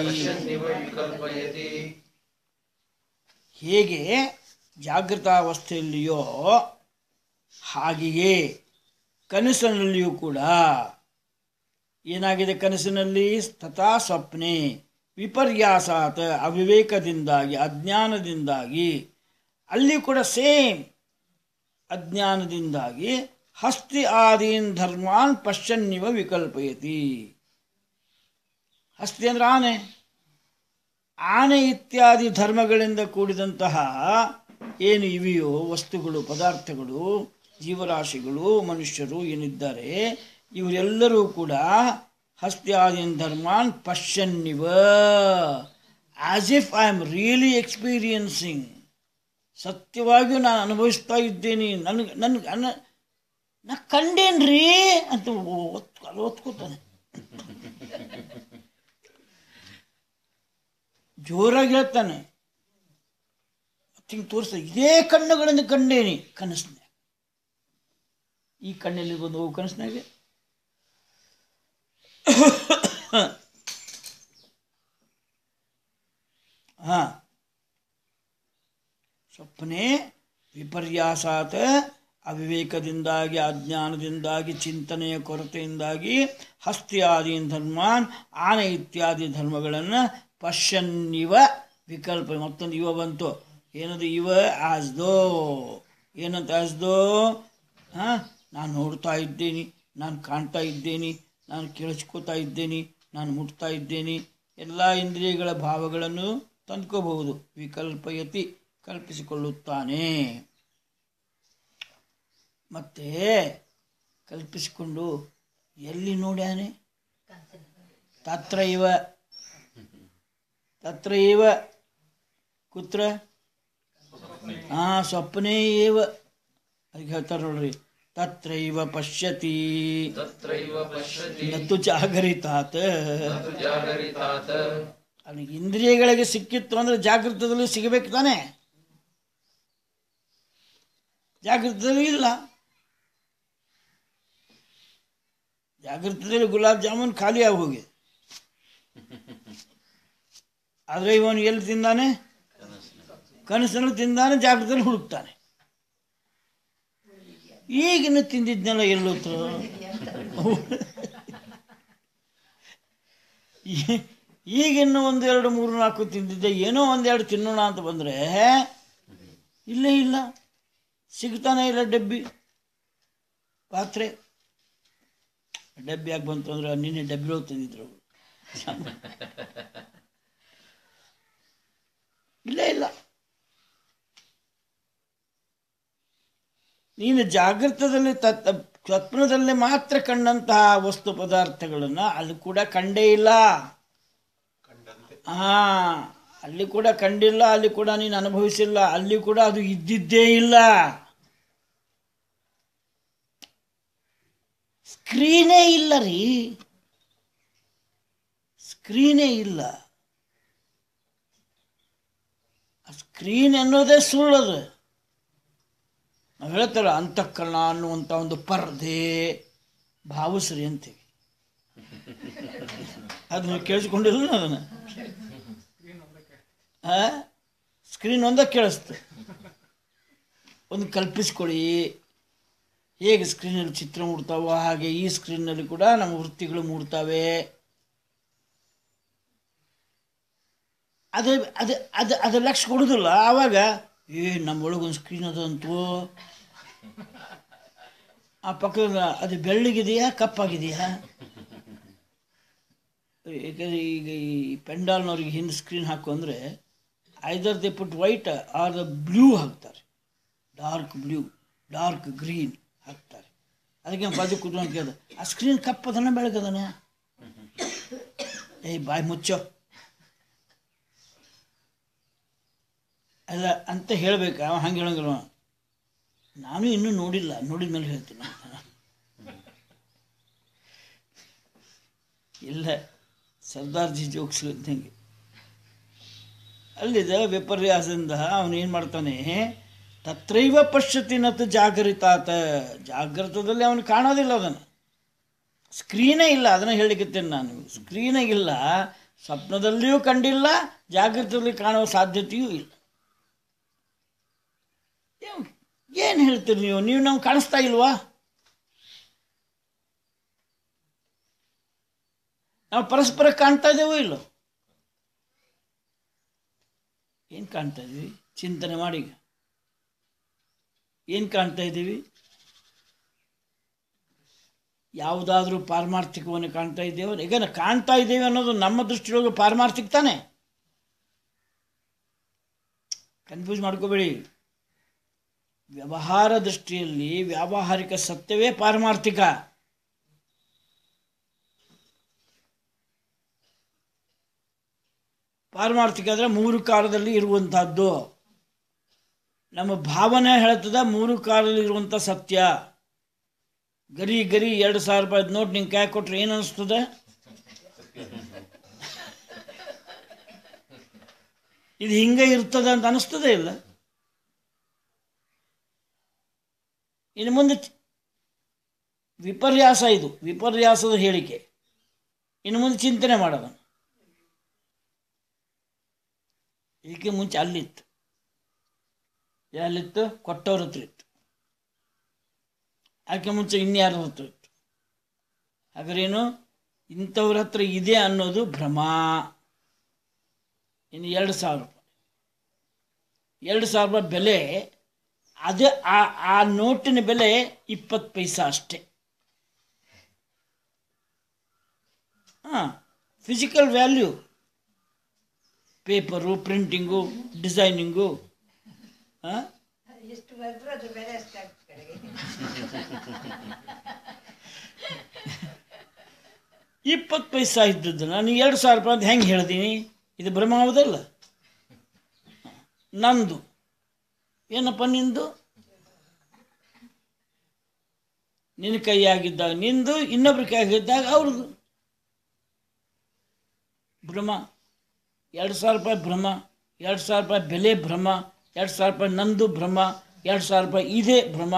ಹೇಗೆ ಜಾಗೃತಾವಸ್ಥೆಯಲ್ಲಿಯೋ ಹಾಗೆಯೇ ಕನಸಿನಲ್ಲಿಯೂ ಕೂಡ ಏನಾಗಿದೆ ಕನಸಿನಲ್ಲಿ ತಥಾ ಸ್ವಪ್ನೆ ವಿಪರ್ಯಾಸಾತ್ ಅವಿವೇಕದಿಂದಾಗಿ ಅಜ್ಞಾನದಿಂದಾಗಿ ಅಲ್ಲಿ ಕೂಡ ಸೇಮ್ ಅಜ್ಞಾನದಿಂದಾಗಿ ಹಸ್ತಿ ಆದೀನ್ ಧರ್ಮಾನ್ ಪಶ್ಯನ್ನಿವ ವಿಕಲ್ಪಯತಿ ಹಸ್ತಿ ಅಂದ್ರೆ ಆನೆ ಆನೆ ಇತ್ಯಾದಿ ಧರ್ಮಗಳಿಂದ ಕೂಡಿದಂತಹ ಏನು ಇವೆಯೋ ವಸ್ತುಗಳು ಪದಾರ್ಥಗಳು ಜೀವರಾಶಿಗಳು ಮನುಷ್ಯರು ಏನಿದ್ದಾರೆ ಇವರೆಲ್ಲರೂ ಕೂಡ ಹಸ್ತ್ಯಾದೀನ್ ಧರ್ಮಾನ್ ಪಶ್ಯನ್ನಿವ as if I am really experiencing ಸತ್ಯವಾಗಿಯೂ ನಾನು ಅನುಭವಿಸ್ತಾ ಇದ್ದೇನೆ ನನಗೆ ನನಗೆ ಅನ್ನ ನಾ ಕಂಡೇನ್ರಿ ಅಂತ ಒತ್ ಅಲ್ಲಿ ಒತ್ಕೋತಾನೆ ಜೋರಾಗಿ ಹೇಳ್ತಾನೆ ಹಿಂಗೆ ತೋರಿಸ್ತಾ ಇದೇ ಕಣ್ಣುಗಳಿಂದ ಕಂಡೇನಿ ಕನಸಿನ ಈ ಕಣ್ಣಲ್ಲಿ ಬಂದು ಹೋಗು ಕನಸಿನಾಗೆ ಹಾ ಸ್ವಪ್ನೆ ವಿಪರ್ಯಾಸಾತ್ ಅವಿವೇಕದಿಂದಾಗಿ ಅಜ್ಞಾನದಿಂದಾಗಿ ಚಿಂತನೆಯ ಕೊರತೆಯಿಂದಾಗಿ ಹಸ್ತಿಯಾದೀನ್ ಧರ್ಮಾನ್ ಆನೆ ಇತ್ಯಾದಿ ಧರ್ಮಗಳನ್ನು ಪಶ್ಯನ್ನಿವ ವಿಕಲ್ಪ ಮತ್ತೊಂದು ಇವ ಬಂತು ಏನದು ಇವ ಆಸ್ದೋ ಏನಂತ ಆಸ್ದೋ ಹಾಂ ನಾನು ನೋಡ್ತಾ ಇದ್ದೀನಿ ನಾನು ಕಾಣ್ತಾ ಇದ್ದೀನಿ ನಾನು ಕೇಳಿಸ್ಕೋತಾ ಇದ್ದೀನಿ ನಾನು ಮುಟ್ತಾ ಇದ್ದೀನಿ ಎಲ್ಲ ಇಂದ್ರಿಯಗಳ ಭಾವಗಳನ್ನು ತಂದ್ಕೋಬಹುದು ವಿಕಲ್ಪಯತಿ ಕಲ್ಪಿಸಿಕೊಳ್ಳುತ್ತಾನೆ ಮತ್ತೆ ಕಲ್ಪಿಸಿಕೊಂಡು ಎಲ್ಲಿ ನೋಡ್ಯಾನೆ ತತ್ರ ಇವ ತತ್ರ ಇವ ಕುತ್ರ ಹಾ ಸ್ವಪ್ನೇ ಏವ ಅದಕ್ಕೆ ಹೇಳ್ತಾರೆ ನೋಡ್ರಿ ತತ್ರೈವ ಪಶ್ಯತಿ ತತ್ರೈವ ಪಶ್ಯತಿ ನತ್ತು ಜಾಗರಿತಾತ್ ಜಾಗರಿತಾತ್ ಅವನಿಗೆ ಇಂದ್ರಿಯಗಳಿಗೆ ಸಿಕ್ಕಿತ್ತು ಅಂದ್ರೆ ಜಾಗೃತದಲ್ಲಿ ಸಿಗಬೇಕು ತಾನೆ ಜಾಗೃತದಲ್ಲಿ ಇಲ್ಲ ಜಾಗೃತದಲ್ಲಿ ಗುಲಾಬ್ ಜಾಮೂನ್ ಖಾಲಿ ಆಗಿ ಹೋಗಿದೆ ಆದರೆ ಇವನು ಎಲ್ಲಿ ತಿಂದಾನೆ ಕನಸನ್ನು ತಿಂದಾನೆ ಜಾಗೃತದಲ್ಲಿ ಹುಡುಕ್ತಾನೆ ಈಗಿನ ತಿಂದಿದ್ನೆಲ್ಲ ಎಲ್ಲೋತು ಈ- ಈಗಿನ್ನು ಒಂದೆರಡು ಮೂರು ನಾಲ್ಕು ತಿಂದಿದ್ದೆ ಏನೋ ಒಂದೆರಡು ತಿನ್ನೋಣ ಅಂತ ಬಂದರೆ ಇಲ್ಲೇ ಇಲ್ಲ ಸಿಗ್ತಾನೆ ಇಲ್ಲ ಡಬ್ಬಿ ಪಾತ್ರೆ ಡಬ್ಬಿ ಯಾಕೆ ಬಂತು ಅಂದ್ರೆ ನಿನ್ನೆ ಡಬ್ಬಿ ತಂದಿದ್ರು ಅವ್ರು. ಇಲ್ಲೇ ಇಲ್ಲ ನೀನು ಜಾಗೃತದಲ್ಲಿ ತತ್ ಸ್ವಪ್ನದಲ್ಲಿ ಮಾತ್ರ ಕಂಡಂತಹ ವಸ್ತು ಪದಾರ್ಥಗಳನ್ನು ಅಲ್ಲಿ ಕೂಡ ಕಂಡೇ ಇಲ್ಲ ಹಾ ಅಲ್ಲಿ ಕೂಡ ಕಂಡಿಲ್ಲ ಅಲ್ಲಿ ಕೂಡ ನೀನು ಅನುಭವಿಸಿಲ್ಲ ಅಲ್ಲಿ ಕೂಡ ಅದು ಇದ್ದಿದ್ದೇ ಇಲ್ಲ ಸ್ಕ್ರೀನೇ ಇಲ್ಲ ರೀ ಸ್ಕ್ರೀನೇ ಇಲ್ಲ ಸ್ಕ್ರೀನ್ ಅನ್ನೋದೇ ಸುಳ್ಳದು ನಾವು ಹೇಳ್ತಾರ ಅಂತಃಕರಣ ಅನ್ನುವಂಥ ಒಂದು ಪರ್ದೆ ಭಾವಸ್ರಿ ಅಂತೀವಿ ಅದನ್ನ ಕೇಳಿಸ್ಕೊಂಡಿಲ್ಲ ಅದನ್ನು ಸ್ಕ್ರೀನ್ ಒಂದೇ ಕೇಳಿಸ್ತು ಒಂದು ಕಲ್ಪಿಸ್ಕೊಳ್ಳಿ ಹೇಗೆ ಸ್ಕ್ರೀನಲ್ಲಿ ಚಿತ್ರ ಮೂಡ್ತಾವೋ ಹಾಗೆ ಈ ಸ್ಕ್ರೀನ್ನಲ್ಲಿ ಕೂಡ ನಮ್ಮ ವೃತ್ತಿಗಳು ಮೂಡ್ತಾವೆ ಅದು ಅದು ಅದು ಅದು ಲಕ್ಷ ಕೊಡೋದಿಲ್ಲ ಆವಾಗ ಏ ನಮ್ಮ ಒಳಗೊಂದು ಸ್ಕ್ರೀನ್ ಅದಂತೂ ಆ ಪಕ್ಕದ ಅದು ಬೆಳ್ಳಗಿದೆಯಾ ಕಪ್ಪಾಗಿದೆಯಾ ಯಾಕಂದರೆ ಈಗ ಈ ಪೆಂಡಾಲ್ನವ್ರಿಗೆ ಹಿಂದೆ ಸ್ಕ್ರೀನ್ ಹಾಕು ಅಂದರೆ either they put white or the blue ಹಾಕ್ತಾರೆ ಡಾರ್ಕ್ ಬ್ಲೂ ಡಾರ್ಕ್ ಗ್ರೀನ್ ಹಾಕ್ತಾರೆ ಅದಕ್ಕೆ ಬಾಜು ಕೂತ್ಕೊಂಡು ಕೇಳಿದೆ ಆ ಸ್ಕ್ರೀನ್ ಕಪ್ಪದನ ಬೆಳಗದನ ಏಯ್ ಬಾಯ್ ಮುಚ್ಚೋ ಅಲ್ಲ ಅಂತ ಹೇಳ್ಬೇಕಾ ಅವ ಹಂಗೆ ಹೇಳಂಗಿಲ್ಲ ಅವ. ನಾನು ಇನ್ನೂ ನೋಡಿಲ್ಲ ನೋಡಿದ ಮೇಲೆ ಹೇಳ್ತೀನಿ ಅಂತ ಇಲ್ಲ ಸರ್ದಾರ್ಜಿ ಜೋಕ್ಸ್ ಇದ್ದಂಗೆ ಅಲ್ಲಿದೆ ವಿಪರ್ಯಾಸದಿಂದ ಅವನು ಏನು ಮಾಡ್ತಾನೆ ತತ್ರೈವ ಪಶ್ಯತಿ ನತ್ತು ಜಾಗರಿತಾತ ಜಾಗೃತದಲ್ಲಿ ಅವನು ಕಾಣೋದಿಲ್ಲ ಅದನ್ನು ಸ್ಕ್ರೀನೇ ಇಲ್ಲ ಅದನ್ನು ಹೇಳಿಕತ್ತೇನೆ ನಾನು ಸ್ಕ್ರೀನೇ ಇಲ್ಲ ಸ್ವಪ್ನದಲ್ಲಿಯೂ ಕಂಡಿಲ್ಲ ಜಾಗೃತದಲ್ಲಿ ಕಾಣುವ ಸಾಧ್ಯತೆಯೂ ಇಲ್ಲ ಏನು ಹೇಳ್ತೀರಿ ನೀವು ನೀವು ನಮ್ಗೆ ಕಾಣಿಸ್ತಾ ಇಲ್ವಾ ನಾವು ಪರಸ್ಪರ ಕಾಣ್ತಾ ಇದ್ದೇವೋ ಇಲ್ಲೋ ಏನು ಕಾಣ್ತಾ ಇದ್ದೀವಿ ಚಿಂತನೆ ಮಾಡಿ ಈಗ ಏನು ಕಾಣ್ತಾ ಇದ್ದೀವಿ ಯಾವುದಾದ್ರೂ ಪಾರಮಾರ್ಥಿಕವನ್ನು ಕಾಣ್ತಾ ಇದ್ದೇವೆ ಈಗ ನಾವು ಕಾಣ್ತಾ ಇದ್ದೇವೆ ಅನ್ನೋದು ನಮ್ಮ ದೃಷ್ಟಿಯೊಳಗೆ ಪಾರಮಾರ್ಥಿಕ ತಾನೆ ಕನ್ಫ್ಯೂಸ್ ಮಾಡ್ಕೋಬೇಡಿ ವ್ಯವಹಾರ ದೃಷ್ಟಿಯಲ್ಲಿ ವ್ಯಾವಹಾರಿಕ ಸತ್ಯವೇ ಪಾರಮಾರ್ಥಿಕ ಪಾರಮಾರ್ಥಿಕ ಅಂದರೆ ಮೂರು ಕಾಲದಲ್ಲಿ ಇರುವಂತಹದ್ದು ನಮ್ಮ ಭಾವನೆ ಹೇಳ್ತದ ಮೂರು ಕಾಲದಲ್ಲಿ ಇರುವಂಥ ಸತ್ಯ ಗರಿ ಗರಿ ಎರಡು ಸಾವಿರ ರೂಪಾಯಿ ನೋಟ್ ನಿಂಗೆ ಕೈ ಕೊಟ್ರೆ ಏನು ಅನಿಸ್ತದೆ ಇದು ಹಿಂಗೆ ಇರ್ತದೆ ಅಂತ ಅನಿಸ್ತದೆ ಇಲ್ಲ ಇನ್ನು ಮುಂದೆ ಚ- ವಿಪರ್ಯಾಸ ಇದು ವಿಪರ್ಯಾಸದ ಹೇಳಿಕೆ ಇನ್ನು ಮುಂದೆ ಚಿಂತನೆ ಮಾಡೋದು ಇದಕ್ಕೆ ಮುಂಚೆ ಅಲ್ಲಿತ್ತು ಎಲ್ಲಿತ್ತು ಕೊಟ್ಟವ್ರ ಹತ್ರ ಇತ್ತು ಅದಕ್ಕೆ ಮುಂಚೆ ಇನ್ಯಾರ ಹತ್ರ ಇತ್ತು ಹಾಗಾದ್ರೇನು ಇಂಥವ್ರ ಹತ್ರ ಇದೆ ಅನ್ನೋದು ಭ್ರಮ ಇನ್ನು ಎರಡು ಸಾವಿರ ರೂಪಾಯಿ ಎರಡು ಸಾವಿರ ರೂಪಾಯಿ ಬೆಲೆ ಅದೇ ಆ ಆ ನೋಟಿನ ಬೆಲೆ ಇಪ್ಪತ್ತು ಪೈಸಾ ಅಷ್ಟೇ ಹಾಂ physical value paper printing designing ಹಾಂ ಎಷ್ಟು ಬರೆದ್ರು ಅದ್ರ ಬೆಲೆ ಅಷ್ಟಾಗ್ತದೆ ಕಡೆಗೆ ಇಪ್ಪತ್ತು ಪೈಸಾ ಇದ್ದದ್ದು ನಾನು ಎರಡು ಸಾವಿರ ರೂಪಾಯಿ ಅಂತ ಹೆಂಗೆ ಹೇಳ್ತೀನಿ ಇದು ಭ್ರಮ ಹೌದಲ್ಲ ನಂದು ಏನಪ್ಪ ನಿಂದು ನಿನ್ನ ಕೈಯಾಗಿದ್ದಾಗ ನಿಂದು ಇನ್ನೊಬ್ರ ಕೈಯಾಗಿದ್ದಾಗ ಅವ್ರದ್ದು ಭ್ರಮ ಎರಡು ಸಾವಿರ ರೂಪಾಯಿ ಭ್ರಮ ಎರಡು ಸಾವಿರ ರೂಪಾಯಿ ಬೆಲೆ ಭ್ರಮ ಎರಡು ಸಾವಿರ ರೂಪಾಯಿ ನಂದು ಭ್ರಮ ಎರಡು ಸಾವಿರ ರೂಪಾಯಿ ಇದೇ ಭ್ರಮ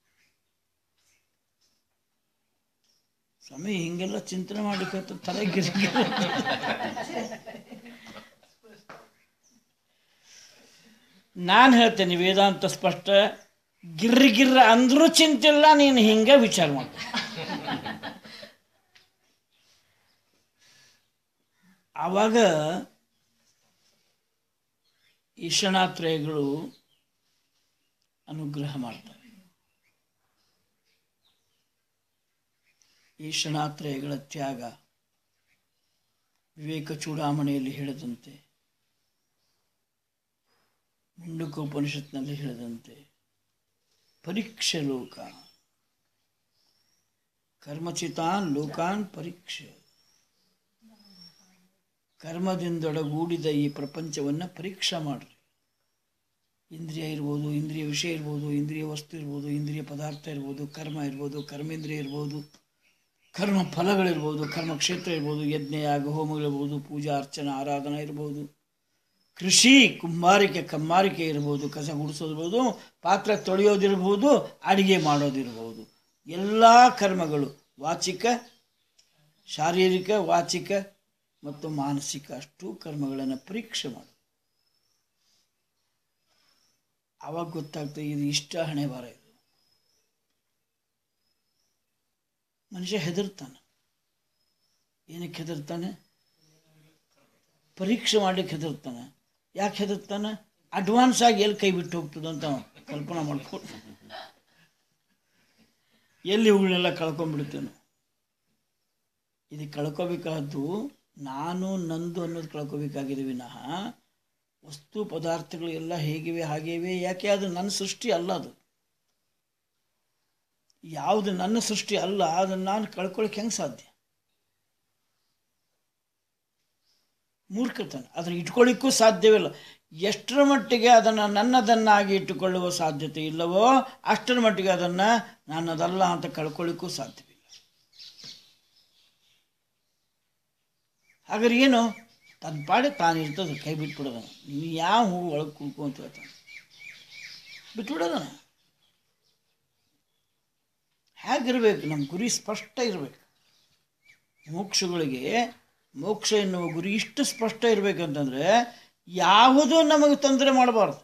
ಸ್ವಾಮಿ ಹಿಂಗೆಲ್ಲ ಚಿಂತನೆ ಮಾಡ್ಲಿಕ್ಕೆ ತಲೆ ಗಿರಿ ನಾನು ಹೇಳ್ತೇನೆ ವೇದಾಂತ ಸ್ಪಷ್ಟ ಗಿರ್ರಿ ಗಿರ್ರ ಅಂದ್ರೂ ಚಿಂತಿಲ್ಲ ನೀನು ಹಿಂಗೆ ವಿಚಾರ ಮಾಡ ಆವಾಗ ಈಶನಾತ್ರಯಗಳು ಅನುಗ್ರಹ ಮಾಡ್ತಾರೆ ಈಶನಾತ್ರಯಗಳ ತ್ಯಾಗ ವಿವೇಕ ಚೂಡಾಮಣಿಯಲ್ಲಿ ಹೇಳಿದಂತೆ ಮುಂಡಕೋಪನಿಷತ್ನಲ್ಲಿ ಹೇಳಿದಂತೆ ಪರೀಕ್ಷೆ ಲೋಕ ಕರ್ಮಚಿತಾನ್ ಲೋಕಾನ್ ಪರೀಕ್ಷೆ ಕರ್ಮದಿಂದೊಡಗೂಡಿದ ಈ ಪ್ರಪಂಚವನ್ನು ಪರೀಕ್ಷೆ ಮಾಡ್ರಿ ಇಂದ್ರಿಯ ಇರ್ಬೋದು ಇಂದ್ರಿಯ ವಿಷಯ ಇರ್ಬೋದು ಇಂದ್ರಿಯ ವಸ್ತು ಇರ್ಬೋದು ಇಂದ್ರಿಯ ಪದಾರ್ಥ ಇರ್ಬೋದು ಕರ್ಮ ಇರ್ಬೋದು ಕರ್ಮೇಂದ್ರಿಯ ಇರ್ಬೋದು ಕರ್ಮ ಫಲಗಳಿರ್ಬೋದು ಕರ್ಮ ಕ್ಷೇತ್ರ ಇರ್ಬೋದು ಯಜ್ಞ ಯಾಗ ಹೋಮಗಳಿರ್ಬೋದು ಪೂಜಾ ಅರ್ಚನೆ ಆರಾಧನಾ ಇರ್ಬೋದು ಕೃಷಿ ಕುಂಬಾರಿಕೆ ಕಮ್ಮಾರಿಕೆ ಇರ್ಬೋದು ಕಸ ಗುಡಿಸೋದಿರ್ಬೋದು ಪಾತ್ರ ತೊಳೆಯೋದಿರ್ಬೋದು ಅಡಿಗೆ ಮಾಡೋದಿರ್ಬೋದು ಎಲ್ಲ ಕರ್ಮಗಳು ವಾಚಿಕ ಶಾರೀರಿಕ ವಾಚಿಕ ಮತ್ತು ಮಾನಸಿಕ ಅಷ್ಟು ಕರ್ಮಗಳನ್ನು ಪರೀಕ್ಷೆ ಮಾಡು ಆವಾಗ ಗೊತ್ತಾಗ್ತದೆ ಇದು ಇಷ್ಟ ಹಣೆ ಬಾರ ಇದು ಮನುಷ್ಯ ಹೆದರ್ತಾನೆ ಏನಕ್ಕೆ ಹೆದರ್ತಾನೆ ಪರೀಕ್ಷೆ ಮಾಡ್ಲಿಕ್ಕೆ ಹೆದರ್ತಾನೆ ಯಾಕೆ ಹೆದರ್ತಾನೆ ಅಡ್ವಾನ್ಸ್ ಆಗಿ ಎಲ್ಲಿ ಕೈ ಬಿಟ್ಟು ಹೋಗ್ತದೆ ಅಂತ ಅವ ಕಲ್ಪನಾ ಮಾಡ್ಕೊಂಡು ಎಲ್ಲಿ ಇವುಗಳನ್ನೆಲ್ಲ ಕಳ್ಕೊಂಡ್ಬಿಡ್ತೇನೆ ಇದು ಕಳ್ಕೋಬೇಕಾದ್ದು ನಾನು ನಂದು ಅನ್ನೋದು ಕಳ್ಕೋಬೇಕಾಗಿದೆ ವಿನಃ ವಸ್ತು ಪದಾರ್ಥಗಳು ಎಲ್ಲ ಹೇಗಿವೆ ಹಾಗೇವೆ ಯಾಕೆ ಅದು ನನ್ನ ಸೃಷ್ಟಿ ಅಲ್ಲ ಅದು ಯಾವುದು ನನ್ನ ಸೃಷ್ಟಿ ಅಲ್ಲ ಅದನ್ನು ನಾನು ಕಳ್ಕೊಳ್ಳಿಕ್ಕೆ ಹೆಂಗೆ ಸಾಧ್ಯ ಮೂರ್ಖತನ ಅದನ್ನು ಇಟ್ಕೊಳ್ಳಿಕ್ಕೂ ಸಾಧ್ಯವಿಲ್ಲ ಎಷ್ಟರ ಮಟ್ಟಿಗೆ ಅದನ್ನು ನನ್ನದನ್ನಾಗಿ ಇಟ್ಟುಕೊಳ್ಳುವ ಸಾಧ್ಯತೆ ಇಲ್ಲವೋ ಅಷ್ಟರ ಮಟ್ಟಿಗೆ ಅದನ್ನು ನನ್ನದಲ್ಲ ಅಂತ ಕಳ್ಕೊಳ್ಳಿಕ್ಕೂ ಸಾಧ್ಯವಿಲ್ಲ ಹಾಗಾದ್ರೆ ಏನು ತನ್ನ ಪಾಡೆ ತಾನಿರ್ತದೆ ಕೈ ಬಿಟ್ಬಿಡೋದ ನೀವು ಯಾವ ಹೂವು ಒಳಗೆ ಕುಳ್ಕೊ ಅಂತ ಹೇಳ್ತಾನೆ ಬಿಟ್ಬಿಡೋದನ ಹೇಗಿರ್ಬೇಕು ನಮ್ಮ ಗುರಿ ಸ್ಪಷ್ಟ ಇರಬೇಕು ಮೋಕ್ಷಗಳಿಗೆ ಮೋಕ್ಷ ಎನ್ನುವ ಗುರಿ ಇಷ್ಟು ಸ್ಪಷ್ಟ ಇರಬೇಕಂತಂದ್ರೆ ಯಾವುದೂ ನಮಗೆ ತೊಂದರೆ ಮಾಡಬಾರ್ದು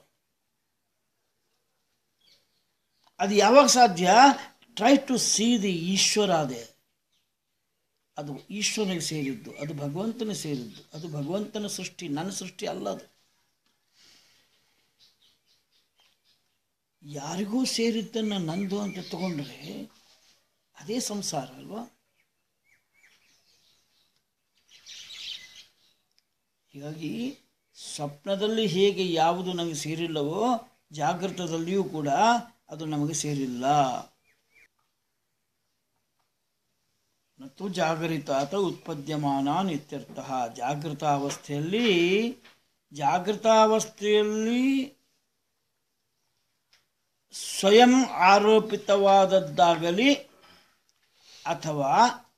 ಅದು ಯಾವಾಗ ಸಾಧ್ಯ try to see the Ishwara ಅದೇ ಅದು ಈಶ್ವರನಿಗೆ ಸೇರಿದ್ದು ಅದು ಭಗವಂತನಿಗೆ ಸೇರಿದ್ದು ಅದು ಭಗವಂತನ ಸೃಷ್ಟಿ ನನ್ನ ಸೃಷ್ಟಿ ಅಲ್ಲ ಅದು ಯಾರಿಗೂ ಸೇರಿದ್ದನ್ನು ನಂದು ಅಂತ ತಗೊಂಡ್ರೆ ಅದೇ ಸಂಸಾರ ಅಲ್ವಾ ಹೀಗಾಗಿ ಸ್ವಪ್ನದಲ್ಲಿ ಹೇಗೆ ಯಾವುದು ನಮಗೆ ಸೇರಿಲ್ಲವೋ ಜಾಗೃತದಲ್ಲಿಯೂ ಕೂಡ ಅದು ನಮಗೆ ಸೇರಿಲ್ಲ ಮತ್ತು ಜಾಗರಿತಾತ ಉತ್ಪದ್ಯಮಾನ ಇತ್ಯರ್ಥ ಜಾಗೃತ ಅವಸ್ಥೆಯಲ್ಲಿ ಜಾಗೃತಾವಸ್ಥೆಯಲ್ಲಿ ಸ್ವಯಂ ಆರೋಪಿತವಾದದ್ದಾಗಲಿ ಅಥವಾ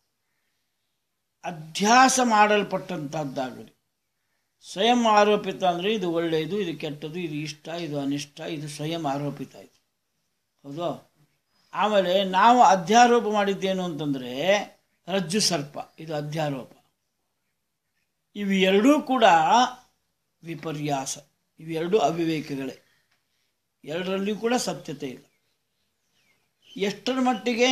ಅಧ್ಯಾಸ ಮಾಡಲ್ಪಟ್ಟಂಥದ್ದಾಗಲಿ ಸ್ವಯಂ ಆರೋಪಿತ ಅಂದರೆ ಇದು ಒಳ್ಳೆಯದು ಇದು ಕೆಟ್ಟದು ಇದು ಇಷ್ಟ ಇದು ಅನಿಷ್ಟ ಇದು ಸ್ವಯಂ ಆರೋಪಿತ ಇದು ಹೌದು ಆಮೇಲೆ ನಾವು ಅಧ್ಯಾರೋಪ ಮಾಡಿದ್ದೇನು ಅಂತಂದರೆ ರಜ್ಜು ಸರ್ಪ ಇದು ಅಧ್ಯಾರೋಪ ಇವು ಎರಡೂ ಕೂಡ ವಿಪರ್ಯಾಸ ಇವೆರಡೂ ಅವಿವೇಕಗಳೇ ಎರಡರಲ್ಲಿಯೂ ಕೂಡ ಸತ್ಯತೆ ಇಲ್ಲ ಎಷ್ಟರ ಮಟ್ಟಿಗೆ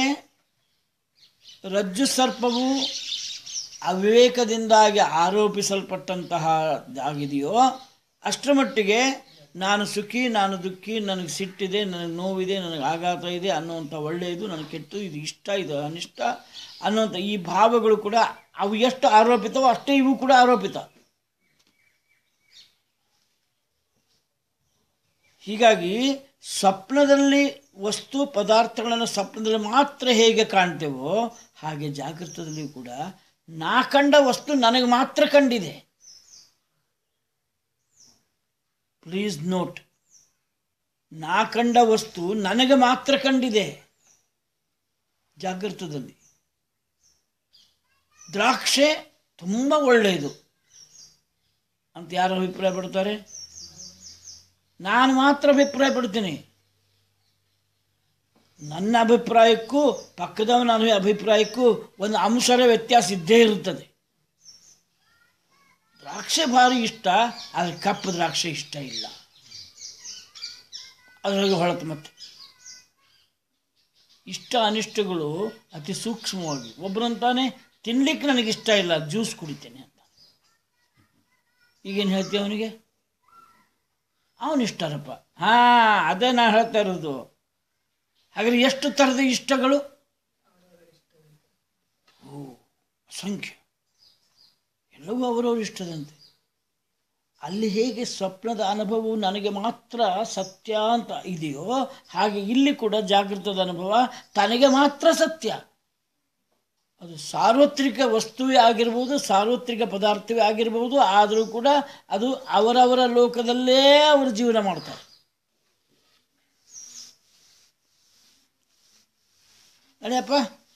ರಜ್ಜು ಸರ್ಪವು ಅವಿವೇಕದಿಂದಾಗಿ ಆರೋಪಿಸಲ್ಪಟ್ಟಂತಹ ಆಗಿದೆಯೋ ಅಷ್ಟರ ಮಟ್ಟಿಗೆ ನಾನು ಸುಖಿ ನಾನು ದುಃಖಿ ನನಗೆ ಸಿಟ್ಟಿದೆ ನನಗೆ ನೋವಿದೆ ನನಗೆ ಆಘಾತ ಇದೆ ಅನ್ನುವಂಥ ಒಳ್ಳೆಯದು ನನಗೆ ಕೆಟ್ಟು ಇದು ಇಷ್ಟ ಇದು ಅನಿಷ್ಟ ಅನ್ನುವಂಥ ಈ ಭಾವಗಳು ಕೂಡ ಅವು ಎಷ್ಟು ಆರೋಪಿತವೋ ಅಷ್ಟೇ ಇವು ಕೂಡ ಆರೋಪಿತ ಹೀಗಾಗಿ ಸ್ವಪ್ನದಲ್ಲಿ ವಸ್ತು ಪದಾರ್ಥಗಳನ್ನು ಸ್ವಪ್ನದಲ್ಲಿ ಮಾತ್ರ ಹೇಗೆ ಕಾಣ್ತೇವೋ ಹಾಗೆ ಜಾಗೃತದಲ್ಲಿ ಕೂಡ ನಾ ಕಂಡ ವಸ್ತು ನನಗೆ ಮಾತ್ರ ಕಂಡಿದೆ ಪ್ಲೀಸ್ ನೋಟ್ ನಾ ಕಂಡ ವಸ್ತು ನನಗೆ ಮಾತ್ರ ಕಂಡಿದೆ ಜಾಗೃತದಲ್ಲಿ ದ್ರಾಕ್ಷೆ ತುಂಬ ಒಳ್ಳೆಯದು ಅಂತ ಯಾರು ಅಭಿಪ್ರಾಯ ಪಡ್ತಾರೆ ನಾನು ಮಾತ್ರ ಅಭಿಪ್ರಾಯ ಪಡ್ತೀನಿ ನನ್ನ ಅಭಿಪ್ರಾಯಕ್ಕೂ ಪಕ್ಕದವನ ಅಭಿ- ಅಭಿಪ್ರಾಯಕ್ಕೂ ಒಂದು ಅಂಶದ ವ್ಯತ್ಯಾಸ ಇದ್ದೇ ಇರುತ್ತದೆ ದ್ರಾಕ್ಷೆ ಭಾರಿ ಇಷ್ಟ ಆದರೆ ಕಪ್ಪು ದ್ರಾಕ್ಷೆ ಇಷ್ಟ ಇಲ್ಲ ಅದರೊಳಗೆ ಹೊಳತು ಮತ್ತೆ ಇಷ್ಟ ಅನಿಷ್ಟಗಳು ಅತಿ ಸೂಕ್ಷ್ಮವಾಗಿ ಒಬ್ಬರಂತಾನೆ ತಿನ್ಲಿಕ್ಕೆ ನನಗೆ ಇಷ್ಟ ಇಲ್ಲ ಜ್ಯೂಸ್ ಕುಡಿತೇನೆ ಅಂತ ಈಗೇನು ಹೇಳ್ತೀವಿ ಅವನಿಗೆ ಅವನು ಇಷ್ಟರಪ್ಪ ಹಾಂ ಅದೇ ನಾ ಹೇಳ್ತಾ ಇರೋದು ಹಾಗಾದ್ರೆ ಎಷ್ಟು ಥರದ ಇಷ್ಟಗಳು ಓ ಅಸಂಖ್ಯ ಎಲ್ಲವೂ ಅವರವ್ರ ಇಷ್ಟದಂತೆ ಅಲ್ಲಿ ಹೇಗೆ ಸ್ವಪ್ನದ ಅನುಭವವು ನನಗೆ ಮಾತ್ರ ಸತ್ಯ ಅಂತ ಇದೆಯೋ ಹಾಗೆ ಇಲ್ಲಿ ಕೂಡ ಜಾಗೃತದ ಅನುಭವ ತನಗೆ ಮಾತ್ರ ಸತ್ಯ ಅದು ಸಾರ್ವತ್ರಿಕ ವಸ್ತುವೇ ಆಗಿರ್ಬೋದು ಸಾರ್ವತ್ರಿಕ ಪದಾರ್ಥವೇ ಆಗಿರ್ಬೋದು ಆದರೂ ಕೂಡ ಅದು ಅವರವರ ಲೋಕದಲ್ಲೇ ಅವರು ಜೀವನ ಮಾಡ್ತಾರೆ ಅಡಿಯಪ್ಪ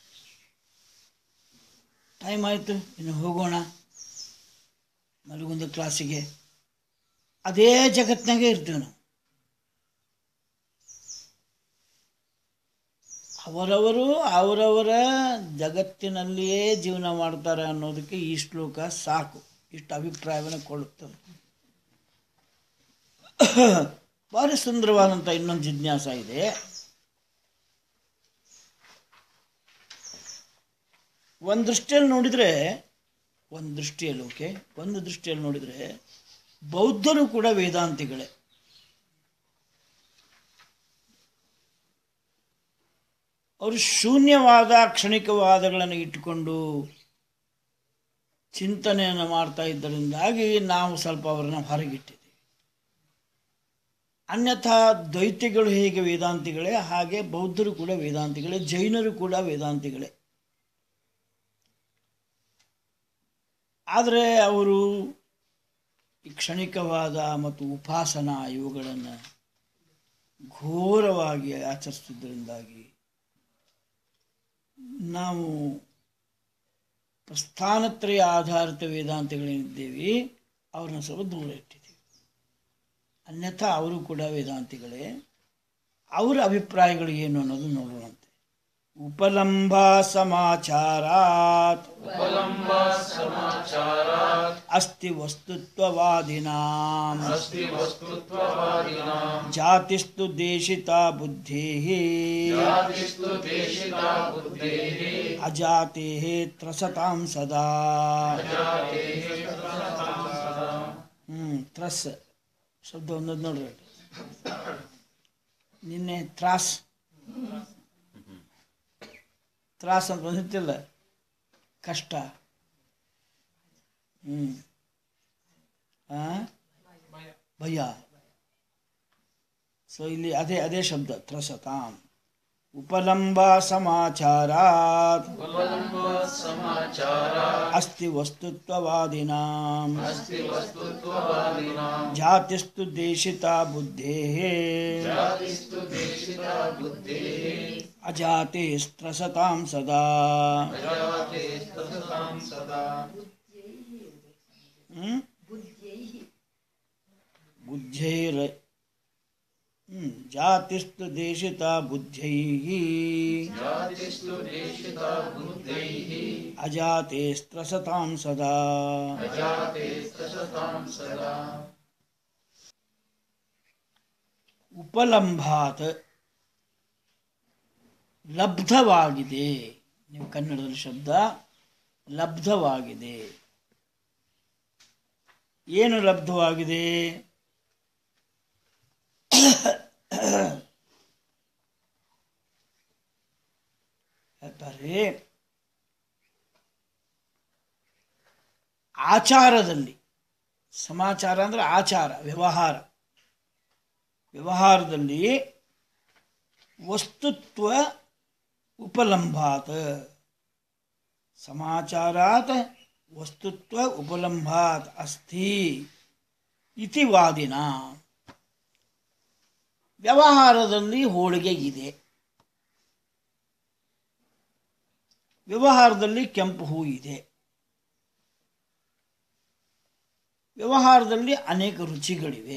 ಟೈಮ್ ಆಯಿತು ಇನ್ನು ಹೋಗೋಣ ಮಲಗೊಂದು ಕ್ಲಾಸಿಗೆ ಅದೇ ಜಗತ್ತಿನಾಗೆ ಇರ್ತೀವಿ ನಾವು ಅವರವರು ಅವರವರ ಜಗತ್ತಿನಲ್ಲಿಯೇ ಜೀವನ ಮಾಡ್ತಾರೆ ಅನ್ನೋದಕ್ಕೆ ಈ ಶ್ಲೋಕ ಸಾಕು ಇಷ್ಟು ಅಭಿಪ್ರಾಯವನ್ನು ಕೊಡುತ್ತದೆ ಭಾರಿ ಸುಂದರವಾದಂಥ ಇನ್ನೊಂದು ಜಿಜ್ಞಾಸ ಇದೆ ಒಂದು ದೃಷ್ಟಿಯಲ್ಲಿ ನೋಡಿದರೆ ಒಂದು ದೃಷ್ಟಿಯಲ್ಲಿ ಓಕೆ ಒಂದು ದೃಷ್ಟಿಯಲ್ಲಿ ನೋಡಿದರೆ ಬೌದ್ಧರು ಕೂಡ ವೇದಾಂತಿಗಳೇ ಅವರು ಶೂನ್ಯವಾದ ಕ್ಷಣಿಕವಾದಗಳನ್ನು ಇಟ್ಟುಕೊಂಡು ಚಿಂತನೆಯನ್ನು ಮಾಡ್ತಾ ಇದ್ದರಿಂದಾಗಿ ನಾವು ಸ್ವಲ್ಪ ಅವರನ್ನು ಹೊರಗಿಟ್ಟಿದ್ದೀವಿ ಅನ್ಯಥಾ ದ್ವೈತಿಗಳು ಹೇಗೆ ವೇದಾಂತಿಗಳೇ ಹಾಗೆ ಬೌದ್ಧರು ಕೂಡ ವೇದಾಂತಿಗಳೇ ಜೈನರು ಕೂಡ ವೇದಾಂತಿಗಳೇ ಆದರೆ ಅವರು ಈ ಕ್ಷಣಿಕವಾದ ಮತ್ತು ಉಪಾಸನಾ ಇವುಗಳನ್ನು ಘೋರವಾಗಿ ಆಚರಿಸುವುದರಿಂದಾಗಿ ನಾವು ಪ್ರಸ್ಥಾನತ್ರಯ ಆಧಾರಿತ ವೇದಾಂತಿಗಳೇನಿದ್ದೇವೆ ಅವ್ರನ್ನ ಸ್ವಲ್ಪ ದೂರ ಇಟ್ಟಿದ್ದೀವಿ ಅನ್ಯಥಾ ಅವರು ಕೂಡ ವೇದಾಂತಿಗಳೇ ಅವರ ಅಭಿಪ್ರಾಯಗಳು ಏನು ಅನ್ನೋದು ನೋಡೋಣಂತೆ ಉಪಲಂಬ ಸಮಾಚಾರಾತ್ उपलम्ब समाचारात् ಅಸ್ತಿ ವಸ್ತುತ್ವವಾದಿನಾಂ अस्ति वस्तुत्ववादिनां ಜಾತಿಸ್ತು ದೇಶಿತಾ ಬುದ್ಧಿ जातिस्तु देशिता बुद्धेः ಅಜಾತೆ ತ್ರಸತಾಂ ಸದಾ ಹ್ಮ್ ತ್ರಸ್ ಶಬ್ದ ಒಂದೊಂದು ನೋಡ್ರಿ ನಿನ್ನೆ ತ್ರಾಸ್ ತ್ರಾಸ್ ಅಂತ ಬಂದಿತ್ತಿಲ್ಲ ಕಷ್ಟ ಹ್ಮ್ ಆ ಭಯ ಸೊ ಇಲ್ಲಿ ಅದೇ ಅದೇ ಶಬ್ದ ತ್ರಸತಾಂ ಉಪಲಂಬ ಸಮಾಚಾರಾತ್ उपलम्ब समाचारात् ಅಸ್ತಿ ವಸ್ತುತ್ವವಾದಿನಾಂ अस्ति वस्तुत्ववादिनां ಜಾತಿಸ್ತು ದೇಶಿತಾ ಬುದ್ಧೇಃ जातिस्तु देशिता बुद्धेः ಅಜಾತೆ ಸ್ತ್ರಸತಾಂ ಸದಾ जाते तथतां सदा ಹ್ಮ್? ಬುದ್ಧೈರ ಹ್ಮ್. ಜಾತಿಸ್ತು ದೇಶಿತಾ ಬುದ್ಧೈಃ जातिस्तु देशिता बुद्धैः ಅಜಾತೆ ಸ್ತ್ರಸತಾಂ ಸದಾ जाते तथतां सदा ಉಪಲಂಭಾತ್ ಲಬ್ಧವಾಗಿದೆ ನೀವು ಕನ್ನಡದಲ್ಲಿ ಶಬ್ದ ಲಬ್ಧವಾಗಿದೆ ಏನು ಲಬ್ಧವಾಗಿದೆ ಹೇಳ್ತಾರೆ ಆಚಾರದಲ್ಲಿ ಸಮಾಚಾರ ಅಂದ್ರೆ ಆಚಾರ ವ್ಯವಹಾರ ವ್ಯವಹಾರದಲ್ಲಿ ವಸ್ತುತ್ವ ಉಪಲಂಭಾತ್ ಸಮಾಚಾರಾತ್ ವಸ್ತುತ್ವ ಉಪಲಂಭಾತ್ ಅಸ್ತಿ ಇತಿ ವಾದಿನ ವ್ಯವಹಾರದಲ್ಲಿ ಹೋಳಿಗೆ ಇದೆ ವ್ಯವಹಾರದಲ್ಲಿ ಕೆಂಪು ಹೂ ಇದೆ ವ್ಯವಹಾರದಲ್ಲಿ ಅನೇಕ ರುಚಿಗಳಿವೆ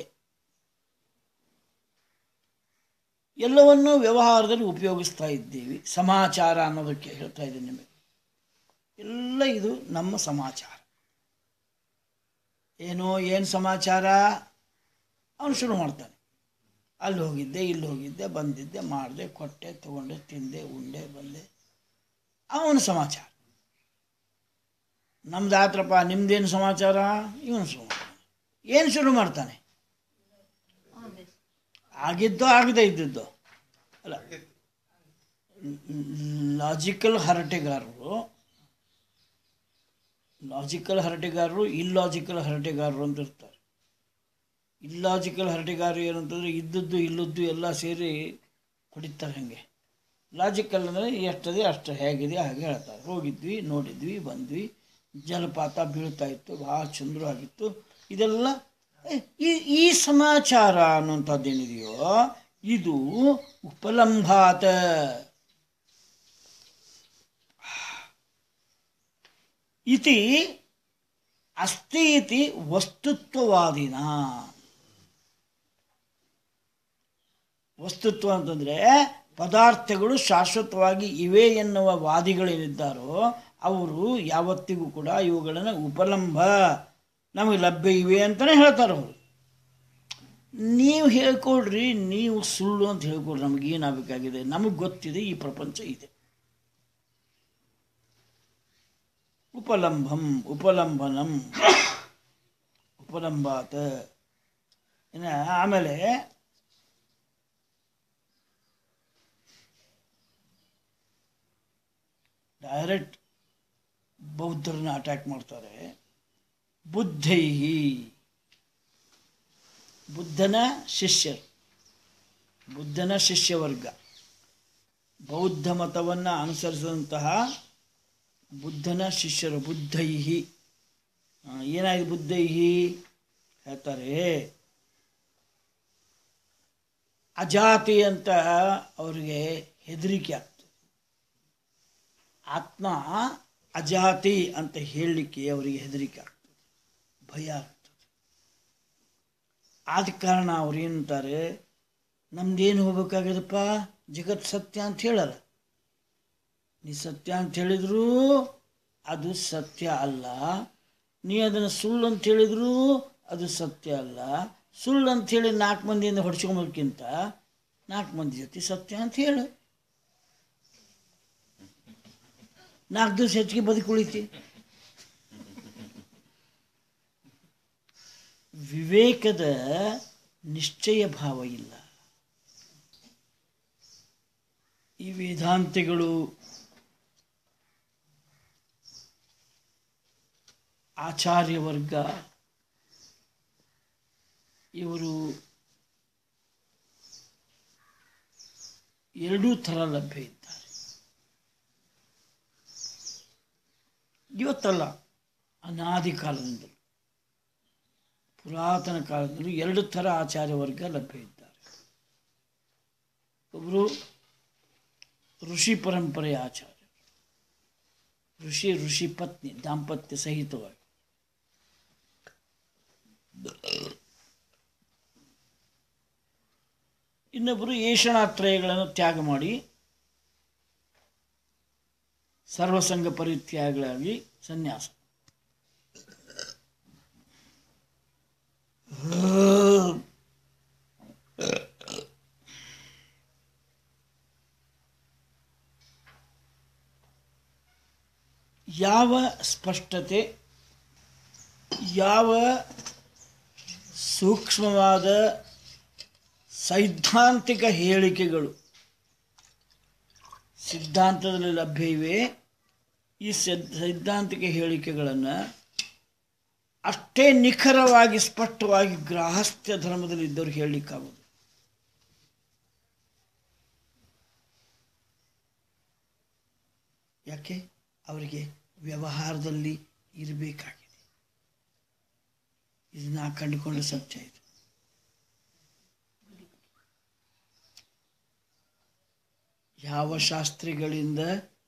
ಎಲ್ಲವನ್ನೂ ವ್ಯವಹಾರದಲ್ಲಿ ಉಪಯೋಗಿಸ್ತಾ ಇದ್ದೀವಿ ಸಮಾಚಾರ ಅನ್ನೋದಕ್ಕೆ ಹೇಳ್ತಾ ಇದ್ದೀನಿ ನಿಮಗೆ ಎಲ್ಲ ಇದು ನಮ್ಮ ಸಮಾಚಾರ ಏನೋ ಏನು ಸಮಾಚಾರ ಅವನು ಶುರು ಮಾಡ್ತಾನೆ ಅಲ್ಲಿ ಹೋಗಿದ್ದೆ ಇಲ್ಲಿ ಹೋಗಿದ್ದೆ ಬಂದಿದ್ದೆ ಮಾಡಿದೆ ಕೊಟ್ಟೆ ತಗೊಂಡೆ ತಿಂದೆ ಉಂಡೆ ಬಂದೆ ಅವನ ಸಮಾಚಾರ ನಮ್ದು ಆತ್ರಪ್ಪ ನಿಮ್ದೇನು ಸಮಾಚಾರ ಇವನು ಶುರು ಮಾಡ್ತಾನೆ ಏನು ಶುರು ಮಾಡ್ತಾನೆ ಆಗಿದ್ದೋ ಆಗದೆ ಇದ್ದದ್ದೋ ಅಲ್ಲ ಲಾಜಿಕಲ್ ಹರಟೆಗಾರರು ಲಾಜಿಕಲ್ ಹರಟೆಗಾರರು ಇಲ್ಲಾಜಿಕಲ್ ಹರಟೆಗಾರರು ಅಂತ ಇರ್ತಾರೆ ಇಲ್ಲಾಜಿಕಲ್ ಹರಟೆಗಾರ ಏನಂತಂದರೆ ಇದ್ದದ್ದು ಇಲ್ಲದ್ದು ಎಲ್ಲ ಸೇರಿ ಹೊಡಿತಾರೆ ಹಾಗೆ ಲಾಜಿಕಲ್ ಅಂದರೆ ಎಷ್ಟದೆ ಅಷ್ಟು ಹೇಗಿದೆ ಹಾಗೆ ಹೇಳ್ತಾರೆ ಹೋಗಿದ್ವಿ ನೋಡಿದ್ವಿ ಬಂದ್ವಿ ಜಲಪಾತ ಬೀಳ್ತಾ ಇತ್ತು ಭಾಳ ಚಂದ್ರವಾಗಿತ್ತು ಇದೆಲ್ಲ ಏ, ಈ ಈ ಸಮಾಚಾರ ಅನ್ನುವಂಥದ್ದೇನಿದೆಯೋ ಇದು ಉಪಲಂಭಾತ ಇತಿ ಅಸ್ತಿ ಇತಿ ವಸ್ತುತ್ವವಾದಿನ ವಸ್ತುತ್ವ ಅಂತಂದರೆ ಪದಾರ್ಥಗಳು ಶಾಶ್ವತವಾಗಿ ಇವೆ ಎನ್ನುವ ವಾದಿಗಳೇನಿದ್ದಾರೋ ಅವರು ಯಾವತ್ತಿಗೂ ಕೂಡ ಇವುಗಳನ್ನು ಉಪಲಂಭ ನಮಗೆ ಲಭ್ಯ ಇವೆ ಅಂತಲೇ ಹೇಳ್ತಾರೆ ಅವರು ನೀವು ಹೇಳ್ಕೊಡ್ರಿ ನೀವು ಸುಳ್ಳು ಅಂತ ಹೇಳ್ಕೊಡ್ರಿ ನಮಗೆ ಏನಾಗಬೇಕಾಗಿದೆ ನಮಗೆ ಗೊತ್ತಿದೆ ಈ ಪ್ರಪಂಚ ಇದೆ ಉಪಲಂಭಂ ಉಪಲಂಬನಂ ಉಪಲಂಬಾತ ಇನ್ನು ಆಮೇಲೆ ಡೈರೆಕ್ಟ್ ಬೌದ್ಧರನ್ನ ಅಟ್ಯಾಕ್ ಮಾಡ್ತಾರೆ ಬುದ್ಧೈಹಿ ಬುದ್ಧನ ಶಿಷ್ಯರು ಬುದ್ಧನ ಶಿಷ್ಯವರ್ಗ ಬೌದ್ಧ ಮತವನ್ನು ಅನುಸರಿಸಿದಂತಹ ಬುದ್ಧನ ಶಿಷ್ಯರು ಬುದ್ಧೈಹಿ ಆ, ಏನಾಗಿದೆ ಬುದ್ಧೈಹಿ ಹೇಳ್ತಾರೆ ಅಜಾತಿ ಅಂತ ಅವರಿಗೆ ಹೆದರಿಕೆ ಆಗ್ತದೆ ಆತ್ಮ ಅಜಾತಿ ಅಂತ ಹೇಳಲಿಕ್ಕೆ ಅವರಿಗೆ ಹೆದರಿಕೆ ಆಗ್ತದೆ ಭಯ ಆಗ್ತದೆ ಆದ ಕಾರಣ ಅವ್ರು ಏನಂತಾರೆ ನಮ್ದೇನು ಹೋಗ್ಬೇಕಾಗ್ಯದಪ್ಪ ಜಗತ್ ಸತ್ಯ ಅಂತ ಹೇಳಲ್ಲ ನೀ ಸತ್ಯ ಅಂತ ಹೇಳಿದ್ರು ಅದು ಸತ್ಯ ಅಲ್ಲ ನೀ ಅದನ್ನು ಸುಳ್ಳು ಅಂತ ಹೇಳಿದ್ರು ಅದು ಸತ್ಯ ಅಲ್ಲ ಸುಳ್ಳು ಅಂತ ಹೇಳಿ ನಾಲ್ಕು ಮಂದಿಯಿಂದ ಹೊಡ್ಸ್ಕೊಂಬೋದಕ್ಕಿಂತ ನಾಲ್ಕು ಮಂದಿ ಜೊತೆ ಸತ್ಯ ಅಂತ ಹೇಳು ನಾಲ್ಕು ದಿವಸ ಹೆಚ್ಚಿಗೆ ಬದುಕುಳಿತಿ ವಿವೇಕದ ನಿಶ್ಚಯ ಭಾವ ಇಲ್ಲ ಈ ವೇದಾಂತಿಗಳು ಆಚಾರ್ಯ ವರ್ಗ ಇವರು ಎರಡೂ ಥರ ಲಭ್ಯ ಇದ್ದಾರೆ ಇವತ್ತಲ್ಲ ಅನಾದಿ ಕಾಲದಿಂದಲೂ ಪುರಾತನ ಕಾಲದಲ್ಲೂ ಎರಡು ಥರ ಆಚಾರ್ಯ ವರ್ಗ ಲಭ್ಯ ಇದ್ದಾರೆ ಒಬ್ಬರು ಋಷಿ ಪರಂಪರೆಯ ಆಚಾರ್ಯ ಋಷಿ ಋಷಿ ಪತ್ನಿ ದಾಂಪತ್ಯ ಸಹಿತವಾಗಿ ಇನ್ನೊಬ್ಬರು ಏಷಣಾತ್ರಯಗಳನ್ನು ತ್ಯಾಗ ಮಾಡಿ ಸರ್ವಸಂಗ ಪರಿತ್ಯಾಗಗಳಾಗಿ ಸನ್ಯಾಸ ಯಾವ ಸ್ಪಷ್ಟತೆ ಯಾವ ಸೂಕ್ಷ್ಮವಾದ ಸೈದ್ಧಾಂತಿಕ ಹೇಳಿಕೆಗಳು ಸಿದ್ಧಾಂತದಲ್ಲಿ ಲಭ್ಯ ಇವೆ ಈ ಸಿದ್ ಸೈದ್ಧಾಂತಿಕ ಹೇಳಿಕೆಗಳನ್ನು ಅಷ್ಟೇ ನಿಖರವಾಗಿ ಸ್ಪಷ್ಟವಾಗಿ ಗ್ರಾಹಸ್ಥ್ಯ ಧರ್ಮದಲ್ಲಿ ಇದ್ದವ್ರು ಹೇಳಲಿಕ್ಕಾಗೋದು ಯಾಕೆ ಅವರಿಗೆ ವ್ಯವಹಾರದಲ್ಲಿ ಇರಬೇಕಾಗಿದೆ ಇದನ್ನ ಕಂಡುಕೊಂಡ ಸತ್ಯ ಇದು ಯಾವ ಶಾಸ್ತ್ರಿಗಳಿಂದ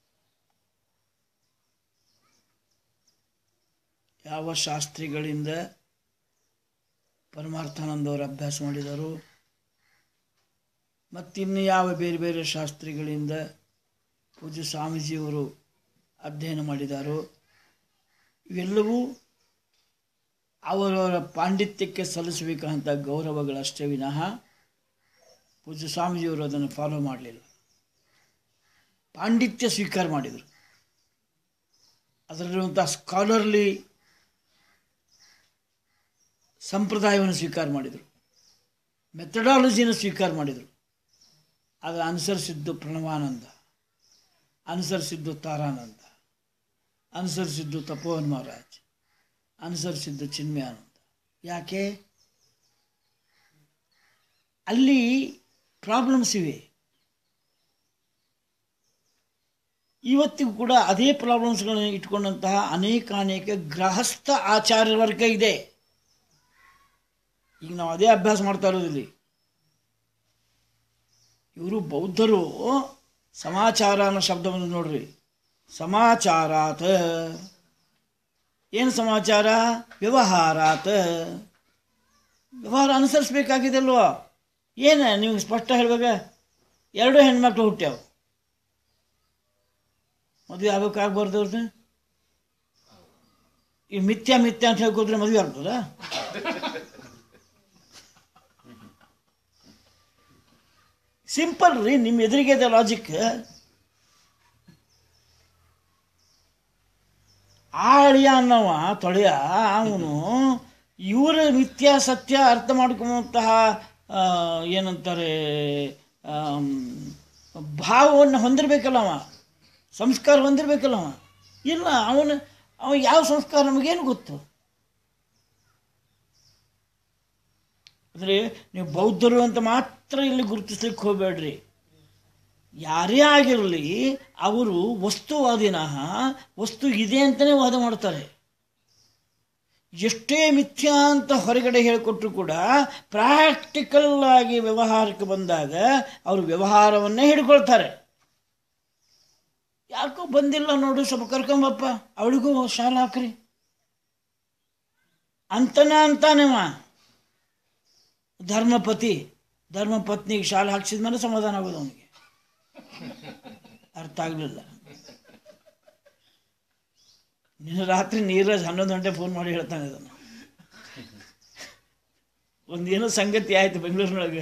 ಯಾವ ಶಾಸ್ತ್ರಿಗಳಿಂದ ಪರಮಾರ್ಥಾನಂದ ಅವರು ಅಭ್ಯಾಸ ಮಾಡಿದರು ಮತ್ತಿನ್ನು ಯಾವ ಬೇರೆ ಬೇರೆ ಶಾಸ್ತ್ರಿಗಳಿಂದ ಪೂಜ್ಯ ಸ್ವಾಮೀಜಿಯವರು ಅಧ್ಯಯನ ಮಾಡಿದಾರೋ ಇವೆಲ್ಲವೂ ಅವರವರ ಪಾಂಡಿತ್ಯಕ್ಕೆ ಸಲ್ಲಿಸಬೇಕಂತ ಗೌರವಗಳಷ್ಟೇ ವಿನಃ ಪೂಜ್ಯ ಸ್ವಾಮೀಜಿಯವರು ಅದನ್ನು ಫಾಲೋ ಮಾಡಲಿಲ್ಲ ಪಾಂಡಿತ್ಯ ಸ್ವೀಕಾರ ಮಾಡಿದರು ಅದರಲ್ಲಿರುವಂಥ ಸ್ಕಾಲರ್ಲಿ ಸಂಪ್ರದಾಯವನ್ನು ಸ್ವೀಕಾರ ಮಾಡಿದರು ಮೆಥಡಾಲಜಿಯನ್ನು ಸ್ವೀಕಾರ ಮಾಡಿದರು ಅದನ್ನು ಅನುಸರಿಸಿದ್ದು ಪ್ರಣವಾನಂದ ಅನುಸರಿಸಿದ್ದು ತಾರಾನಂದ ಅನುಸರಿಸಿದ್ದು ತಪೋವನ್ ಮಹಾರಾಜ್ ಅನುಸರಿಸಿದ್ದು ಚಿನ್ಮಯಾನಂದ ಯಾಕೆ ಅಲ್ಲಿ ಪ್ರಾಬ್ಲಮ್ಸ್ ಇವೆ ಇವತ್ತಿಗೂ ಕೂಡ ಅದೇ ಪ್ರಾಬ್ಲಮ್ಸ್ಗಳನ್ನು ಇಟ್ಕೊಂಡಂತಹ ಅನೇಕ ಅನೇಕ ಗೃಹಸ್ಥ ಆಚಾರ್ಯ ವರ್ಗ ಇದೆ ಈಗ ನಾವು ಅದೇ ಅಭ್ಯಾಸ ಮಾಡ್ತಾ ಇರೋದಿಲ್ಲಿ ಇವರು ಬೌದ್ಧರು ಸಮಾಚಾರ ಅನ್ನೋ ಶಬ್ದವನ್ನು ನೋಡ್ರಿ ಸಮಾಚಾರಾತ್ ಏನು ಸಮಾಚಾರ ವ್ಯವಹಾರಾತ್ ವ್ಯವಹಾರ ಅನುಸರಿಸ್ಬೇಕಾಗಿದೆ ಅಲ್ವಾ ಏನು ನೀವು ಸ್ಪಷ್ಟ ಹೇಳ್ಬೇಕ ಎರಡು ಹೆಣ್ಮಕ್ಳು ಹುಟ್ಟ್ಯಾವ ಮದುವೆ ಆಗ್ಬೇಕಾಗ್ಬಾರ್ದು ಅವ್ರದ್ದು ಈ ಮಿಥ್ಯ ಮಿಥ್ಯ ಅಂತ ಹೇಳ್ಕೋದ್ರೆ ಮದುವೆ ಆಗ್ತದ ಸಿಂಪಲ್ ರೀ ನಿಮ್ಮ ಎದುರಿಗೆ ಇದೆ ಲಾಜಿಕ್ ಆಳಿಯ ಅನ್ನವ ತೊಳೆಯ ಅವನು ಇವರ ಮಿಥ್ಯಾ ಸತ್ಯ ಅರ್ಥ ಮಾಡ್ಕೊಂಬಂತಹ ಆ, ಏನಂತಾರೆ ಆಮ್, ಭಾವವನ್ನು ಹೊಂದಿರಬೇಕಲ್ಲ ಅವ ಸಂಸ್ಕಾರ ಹೊಂದಿರಬೇಕಲ್ಲ ಅವ ಇಲ್ಲ ಅವನು ಅವ ಯಾವ ಸಂಸ್ಕಾರ ನಮಗೇನು ಗೊತ್ತು ಅಂದರೆ ನೀವು ಬೌದ್ಧರು ಅಂತ ಮಾತ್ರ ಇಲ್ಲಿ ಗುರುತಿಸ್ಲಿಕ್ಕೆ ಹೋಗಬೇಡ್ರಿ ಯಾರೇ ಆಗಿರಲಿ ಅವರು ವಸ್ತುವಾದಿನಃ ವಸ್ತು ಇದೆ ಅಂತಲೇ ವಾದ ಮಾಡ್ತಾರೆ ಎಷ್ಟೇ ಮಿಥ್ಯಾ ಅಂತ ಹೊರಗಡೆ ಹೇಳಿಕೊಟ್ರು ಕೂಡ ಪ್ರಾಕ್ಟಿಕಲ್ ಆಗಿ ವ್ಯವಹಾರಕ್ಕೆ ಬಂದಾಗ ಅವರು ವ್ಯವಹಾರವನ್ನೇ ಹಿಡ್ಕೊಳ್ತಾರೆ ಯಾಕೋ ಬಂದಿಲ್ಲ ನೋಡು ಸ್ವಲ್ಪ ಕರ್ಕೊಂಬಪ್ಪ ಅವಳಿಗೂ ಶಾಲ ಹಾಕ್ರಿ ಅಂತನ ಅಂತಾನೆವ ಧರ್ಮಪತಿ ಧರ್ಮಪತ್ನಿಗೆ ಶಾಲೆ ಹಾಕ್ಸಿದ ಮೇಲೆ ಸಮಾಧಾನ ಆಗೋದು ಅವನಿಗೆ ಅರ್ಥ ಆಗಲಿಲ್ಲ ನಿನ್ನೆ ರಾತ್ರಿ ನೀರಜ್ ಹನ್ನೊಂದು ಗಂಟೆ ಫೋನ್ ಮಾಡಿ ಹೇಳ್ತಾನೆ ಇದನ್ನು ಒಂದೇನೋ ಸಂಗತಿ ಆಯ್ತು ಬೆಂಗಳೂರಿನೊಳಗೆ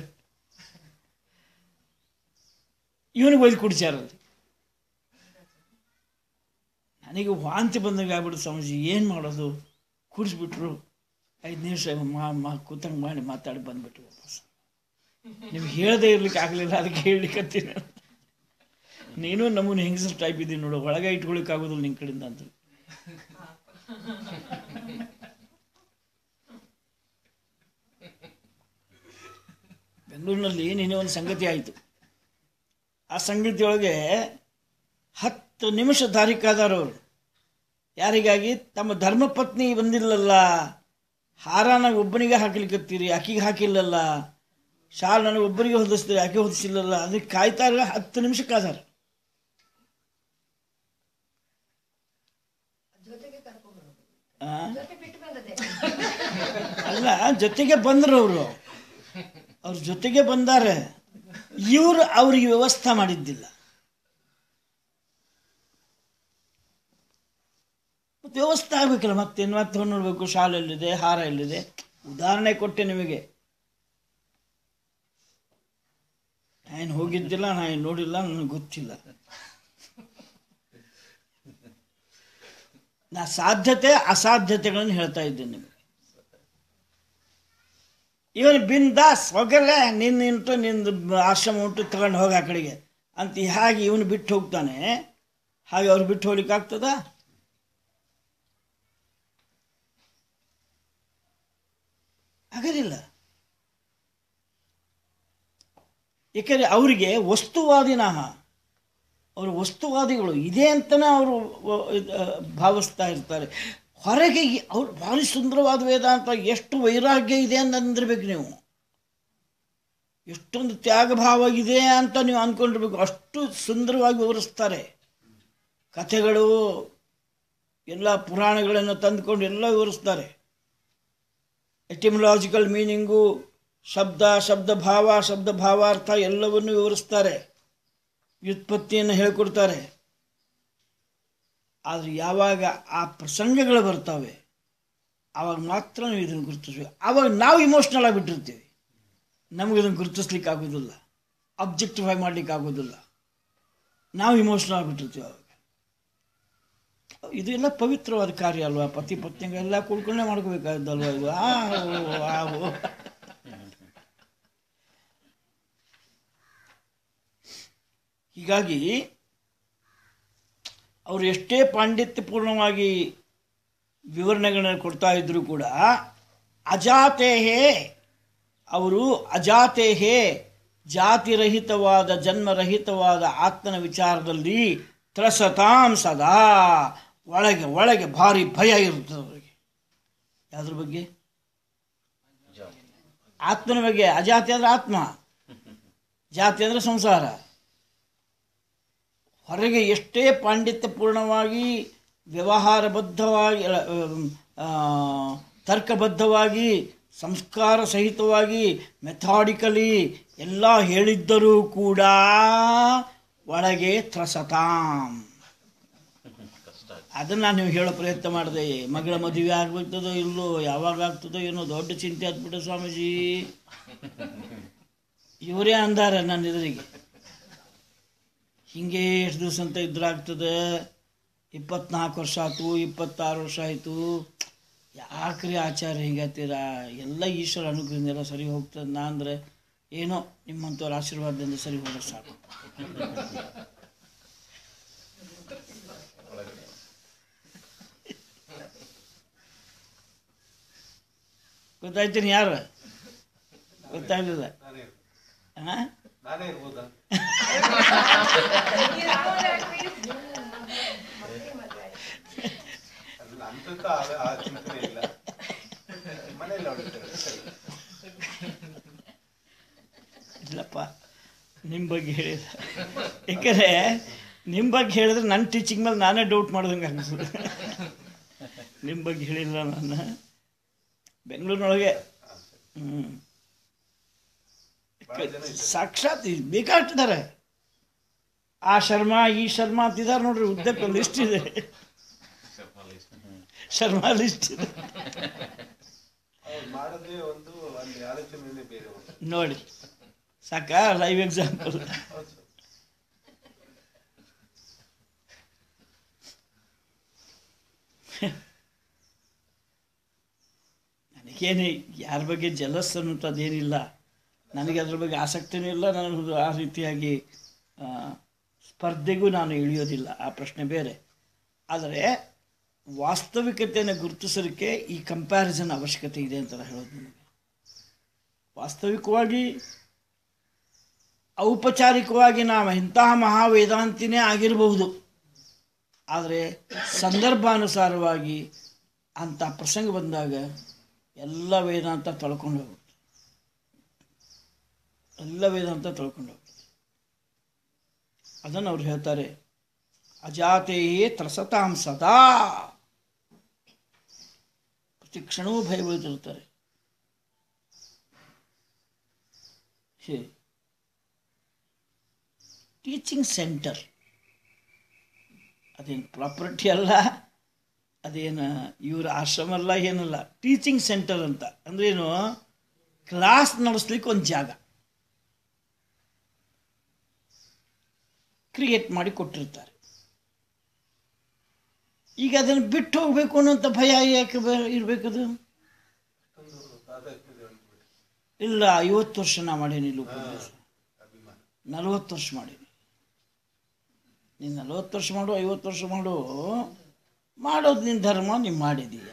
ಇವನಿಗೆ ಒಯ್ದು ಕುಡಿಸ್ಯಾರಲ್ಲಿ ನನಗೆ ವಾಂತಿ ಬಂದಂಗೆ ಆಗ್ಬಿಟ್ಟು ಸ್ವಾಮೀಜಿ ಏನು ಮಾಡೋದು ಕುಡಿಸ್ಬಿಟ್ರು ಐದು ನಿಮಿಷ ಮಾ ಮಾ ಕೂತಂಗೆ ಮಾಡಿ ಮಾತಾಡಿ ಬಂದ್ಬಿಟ್ಟು ವಾಪಸ್ ನಿಮ್ಗೆ ಹೇಳದೇ ಇರ್ಲಿಕ್ಕೆ ಆಗಲಿಲ್ಲ ಅದಕ್ಕೆ ಹೇಳಲಿಕ್ಕತ್ತೀನಿ ನೀನು ನಮ್ಮನ್ನು ಹೆಂಗಸರು ಟೈಪ್ ಇದ್ದೀನಿ ನೋಡು ಒಳಗೆ ಇಟ್ಕೊಳಿಕ್ ಆಗೋದಿಲ್ಲ ನಿನ್ನ ಕಡೆಯಿಂದ ಅಂತ ಬೆಂಗಳೂರಿನಲ್ಲಿ ನಿನ್ನೆ ಒಂದು ಸಂಗತಿ ಆಯಿತು ಆ ಸಂಗತಿಯೊಳಗೆ ಹತ್ತು ನಿಮಿಷ ದಾರಿಕಾದರವರು ಯಾರಿಗಾಗಿ ತಮ್ಮ ಧರ್ಮಪತ್ನಿ ಬಂದಿಲ್ಲಲ್ಲ ಹಾರಾನ ಒಬ್ಬನಿಗೆ ಹಾಕ್ಲಿಕ್ಕತ್ತೀರಿ ಆಕಿಗೆ ಹಾಕಿಲ್ಲಲ್ಲ ಶಾಲ್ ನನಗೆ ಒಬ್ಬರಿಗೆ ಹೊದಿಸ್ತೀರಿ ಆಕೆ ಹೊದಿಸಿಲ್ಲಲ್ಲ ಅದಕ್ಕೆ ಕಾಯ್ತಾ ಇರೋ ಹತ್ತು ನಿಮಿಷ ಕಾದಾರ ಜೊತೆಗೆ ಕರ್ಕೊಂಡು ಬರೋದು ಆ? ಜೊತೆ ಬಿಟ್ಟು ಬಂದದೆ ಅಲ್ಲ ಜೊತೆಗೆ ಬಂದ್ರು ಅವರು ಅವ್ರ ಜೊತೆಗೆ ಬಂದಾರೆ ಇವರು ಅವ್ರಿಗೆ ವ್ಯವಸ್ಥೆ ಮಾಡಿದ್ದಿಲ್ಲ ಮತ್ತೆ ವ್ಯವಸ್ಥೆ ಆಗ್ಬೇಕಲ್ಲ ಮತ್ತೆ ಮತ್ತೆ ನೋಡ್ಬೇಕು ಶಾಲೆ ಎಲ್ಲಿದೆ ಹಾರ ಎಲ್ಲಿದೆ ಉದಾಹರಣೆ ಕೊಟ್ಟೆ ನಿಮಗೆ ನಾನು ಹೋಗಿದ್ದಿಲ್ಲ ನಾನು ನೋಡಿಲ್ಲ ನನಗೆ ಗೊತ್ತಿಲ್ಲ ನಾ ಸಾಧ್ಯತೆ ಅಸಾಧ್ಯತೆಗಳನ್ನು ಹೇಳ್ತಾ ಇದ್ದೇನೆ ನಿಮಗೆ ಇವನು ಬಿಂದಾಸ್ ಹೋಗಲ್ಲೇ ನಿನ್ನ ಉಂಟು ನಿಂದು ಆಶ್ರಮ ಉಂಟು ತಗೊಂಡು ಹೋಗಿ ಆ ಕಡೆಗೆ ಅಂತ ಹಾಗೆ ಇವನು ಬಿಟ್ಟು ಹೋಗ್ತಾನೆ ಹಾಗೆ ಅವ್ರು ಬಿಟ್ಟು ಹೋಗ್ಲಿಕ್ಕೆ ಆಗ್ತದ ಆಗಲಿಲ್ಲ ಏಕೆಂದರೆ ಅವರಿಗೆ ವಸ್ತುವಾದಿನಃ ಅವರು ವಸ್ತುವಾದಿಗಳು ಇದೆ ಅಂತಲೇ ಅವರು ಭಾವಿಸ್ತಾ ಇರ್ತಾರೆ ಹೊರಗೆ ಈ- ಅವ್ರು ಭಾರಿ ಸುಂದರವಾದ ವೇದಾಂತ ಎಷ್ಟು ವೈರಾಗ್ಯ ಇದೆ ಅಂತ ಅಂದಿರ್ಬೇಕು ನೀವು ಎಷ್ಟೊಂದು ತ್ಯಾಗ ಭಾವ ಇದೆ ಅಂತ ನೀವು ಅಂದ್ಕೊಂಡಿರ್ಬೇಕು ಅಷ್ಟು ಸುಂದರವಾಗಿ ವಿವರಿಸ್ತಾರೆ ಕಥೆಗಳು ಎಲ್ಲ ಪುರಾಣಗಳನ್ನು ತಂದುಕೊಂಡು ಎಲ್ಲ ವಿವರಿಸ್ತಾರೆ ಎಟಿಮಲಾಜಿಕಲ್ ಮೀನಿಂಗು ಶಬ್ದ ಶಬ್ದ ಭಾವ ಶಬ್ದ ಭಾವಾರ್ಥ ಎಲ್ಲವನ್ನು ವಿವರಿಸ್ತಾರೆ ವ್ಯುತ್ಪತ್ತಿಯನ್ನು ಹೇಳ್ಕೊಡ್ತಾರೆ ಆದರೆ ಯಾವಾಗ ಆ ಪ್ರಸಂಗಗಳು ಬರ್ತವೆ ಆವಾಗ ಮಾತ್ರ ನಾವು ಇದನ್ನು ಗುರುತಿಸ್ಬೇಕು ಆವಾಗ ನಾವು ಇಮೋಷ್ನಲ್ ಆಗಿಬಿಟ್ಟಿರ್ತೀವಿ ನಮಗೆ ಇದನ್ನು ಗುರುತಿಸ್ಲಿಕ್ಕೆ ಆಗೋದಿಲ್ಲ ಅಬ್ಜೆಕ್ಟಿಫೈ ಮಾಡ್ಲಿಕ್ಕೆ ಆಗೋದಿಲ್ಲ ನಾವು ಇಮೋಷ್ನಲ್ ಆಗಿಬಿಟ್ಟಿರ್ತೀವಿ ಅವಾಗ ಇದು ಎಲ್ಲ ಪವಿತ್ರವಾದ ಕಾರ್ಯ ಅಲ್ವಾ ಪತಿ ಪತ್ನಿಗೆಲ್ಲ ಕೂಡ್ಕೊಂಡೇ ಮಾಡ್ಕೋಬೇಕಾದಲ್ವಾ ಇದು ಆ ಓ, ಆ ಓ. ಹೀಗಾಗಿ ಅವರು ಎಷ್ಟೇ ಪಾಂಡಿತ್ಯಪೂರ್ಣವಾಗಿ ವಿವರಣೆಗಳನ್ನು ಕೊಡ್ತಾ ಇದ್ರೂ ಕೂಡ ಅಜಾತೇಹೇ ಅವರು ಅಜಾತೇಹೇ ಜಾತಿರಹಿತವಾದ ಜನ್ಮರಹಿತವಾದ ಆತ್ಮನ ವಿಚಾರದಲ್ಲಿ ತ್ರಸತಾಂ ಸದಾ ಒಳಗೆ ಒಳಗೆ ಭಾರಿ ಭಯ ಇರ್ತದೆ ಅವರಿಗೆ ಯಾವ್ದ್ರ ಬಗ್ಗೆ ಆತ್ಮನ ಬಗ್ಗೆ ಅಜಾತಿ ಅಂದ್ರೆ ಆತ್ಮ ಜಾತಿ ಅಂದ್ರೆ ಸಂಸಾರ ಹೊರಗೆ ಎಷ್ಟೇ ಪಾಂಡಿತ್ಯಪೂರ್ಣವಾಗಿ ವ್ಯವಹಾರಬದ್ಧವಾಗಿ ಅಲ್ಲ, ಆ, ತರ್ಕಬದ್ಧವಾಗಿ ಸಂಸ್ಕಾರ ಸಹಿತವಾಗಿ ಮೆಥಾಡಿಕಲಿ ಎಲ್ಲ ಹೇಳಿದ್ದರೂ ಕೂಡ ಒಳಗೆ ತ್ರಸತಾಂ ಅದನ್ನು ನೀವು ಹೇಳೋ ಪ್ರಯತ್ನ ಮಾಡಿದೆ ಮಗಳ ಮದುವೆ ಆಗ್ಬಿಡ್ತದೋ ಇಲ್ಲೋ ಯಾವಾಗ ಆಗ್ತದೋ ಏನೋ ದೊಡ್ಡ ಚಿಂತೆ ಆಗ್ಬಿಟ್ಟು ಸ್ವಾಮೀಜಿ ಇವರೇ ಅಂದಾರ ನನ್ನ ಎದುರಿಗೆ ಹಿಂಗೆ ಎಷ್ಟು ದಿವಸ ಅಂತ ಇದ್ರಾಗ್ತದೆ ಇಪ್ಪತ್ನಾಲ್ಕು ವರ್ಷ ಆಯ್ತು ಇಪ್ಪತ್ತಾರು ವರ್ಷ ಆಯಿತು ಯಾಕ್ರಿ ಆಚಾರ ಹಿಂಗತ್ತೀರಾ ಎಲ್ಲ ಈಶ್ವರ ಅನುಗ್ರಹದಿಂದ ಸರಿ ಹೋಗ್ತದೆ ನಾ ಅಂದ್ರೆ ಏನೋ ನಿಮ್ಮಂಥವ್ರ ಆಶೀರ್ವಾದದಿಂದ ಸರಿ ಹೋದ್ರೆ ಸಾಕು ಗೊತ್ತಾಯ್ತೀನಿ ಯಾರು ಗೊತ್ತಾಗಲಿಲ್ಲ ಹಾಂ ನಾನೇ ಇರ್ಬೋದಾ ಅಲ್ಲ ಅಂತಕ್ಕ ಆ- ಆ ಚಿಂತನೆ ಇಲ್ಲ ಮನೆಯಲ್ಲಿ ಹೊಡಿತಾರೆ ಸರಿ ಇಲ್ಲಪ್ಪ ನಿಮ್ಮ ಬಗ್ಗೆ ಹೇಳಿದ ಯಾಕಂದರೆ ನಿಮ್ಮ ಬಗ್ಗೆ ಹೇಳಿದ್ರೆ ನನ್ನ ಟೀಚಿಂಗ್ ಮೇಲೆ ನಾನೇ ಡೌಟ್ ಮಾಡ್ದಂಗೆ ಆಗ್ತದೆ ನಿಮ್ಮ ಬಗ್ಗೆ ಹೇಳಿಲ್ಲ ನಾನು ಬೆಂಗಳೂರಿನೊಳಗೆ ಹ್ಞೂ ಸಾಕ್ಷಾತ್ ಇದ್ ಬೇಕಾಗ್ತಿದ್ದಾರೆ ಆ ಶರ್ಮಾ ಈ ಶರ್ಮಾ ಅಂತಿದ್ದಾರೆ ನೋಡ್ರಿ ಉದ್ದಕ್ಕೆ ಲಿಸ್ಟ್ ಇದೆ ಶರ್ಮಾ ಲಿಸ್ಟ್ ಇದೆ ಅವ್ರು ಮಾಡೋದೇ ಒಂದು ಅಲ್ಲಿ ಆಲೋಚನೆನೇ ಬೇರೆ ಒಂದು ನೋಡಿ ಸಾಕ ಲೈವ್ ಎಕ್ಸಾಂಪಲ್ ಹೌದು ಸರ್. ನನಗೇನು ಯಾರ ಬಗ್ಗೆ ಜಲಸ್ ಅನ್ನೋಂಥದ್ದೇನಿಲ್ಲ ನನಗೆ ಅದ್ರ ಬಗ್ಗೆ ಆಸಕ್ತಿನೂ ಇಲ್ಲ ನಾನು ಆ ರೀತಿಯಾಗಿ ಆ, ಸ್ಪರ್ಧೆಗೂ ನಾನು ಇಳಿಯೋದಿಲ್ಲ ಆ ಪ್ರಶ್ನೆ ಬೇರೆ ಆದರೆ ವಾಸ್ತವಿಕತೆಯನ್ನು ಗುರುತಿಸೋದಕ್ಕೆ ಈ ಕಂಪ್ಯಾರಿಸನ್ ಅವಶ್ಯಕತೆ ಇದೆ ಅಂತ ನಾನು ಹೇಳೋದು ನಿಮಗೆ ವಾಸ್ತವಿಕವಾಗಿ ಔಪಚಾರಿಕವಾಗಿ ನಾವು ಇಂತಹ ಮಹಾವೇದಾಂತಿನೇ ಆಗಿರಬಹುದು ಆದರೆ ಸಂದರ್ಭಾನುಸಾರವಾಗಿ ಅಂಥ ಪ್ರಸಂಗ ಬಂದಾಗ ಎಲ್ಲ ವೇದಾಂತ ತೊಳ್ಕೊಂಡು ಹೋಗುತ್ತೆ ಎಲ್ಲ ವೇದಾಂತ ತೊಳ್ಕೊಂಡು ಹೋಗುತ್ತೆ ಅದನ್ನು ಅವ್ರು ಹೇಳ್ತಾರೆ ಅಜಾತೆಯೇ ತ್ರಸತಾಂ ಸದಾ ಪ್ರತಿ ಕ್ಷಣವೂ ಭಯ ಬೀಳ್ತಿರ್ತಾರೆ ಹೇ ಟೀಚಿಂಗ್ ಸೆಂಟರ್ ಅದೇನು ಪ್ರಾಪರ್ಟಿ ಅಲ್ಲ ಅದೇನು ಇವ್ರ ಆಶ್ರಮ ಅಲ್ಲ ಏನಲ್ಲ ಟೀಚಿಂಗ್ ಸೆಂಟರ್ ಅಂತ ಅಂದ್ರೇನು ಕ್ಲಾಸ್ ನಡೆಸ್ಲಿಕ್ಕೆ ಒಂದು ಜಾಗ ಕ್ರಿಯೇಟ್ ಮಾಡಿ ಕೊಟ್ಟಿರ್ತಾರೆ ಈಗ ಅದನ್ನು ಬಿಟ್ಟು ಹೋಗ್ಬೇಕು ಅನ್ನೋಂಥ ಭಯ ಯಾಕೆ ಬ- ಇರ್ಬೇಕದು ಅಷ್ಟೊಂದು ತಾದಾತ್ಮ್ಯತೆ ಉಂಟು ಇಲ್ಲ ಐವತ್ತು ವರ್ಷ ನಾ ಮಾಡೀನಿ ಇಲ್ಲಿ ಉಪನ್ಯಾಸ ಅಭಿಮಾನ ನಲವತ್ತು ವರ್ಷ ಮಾಡೀನಿ ನೀನು ನಲವತ್ತು ವರ್ಷ ಮಾಡು ಐವತ್ತು ವರ್ಷ ಮಾಡು ಮಾಡೋದು ನಿನ್ನ ಧರ್ಮ ನೀನು ಮಾಡಿದೀಯ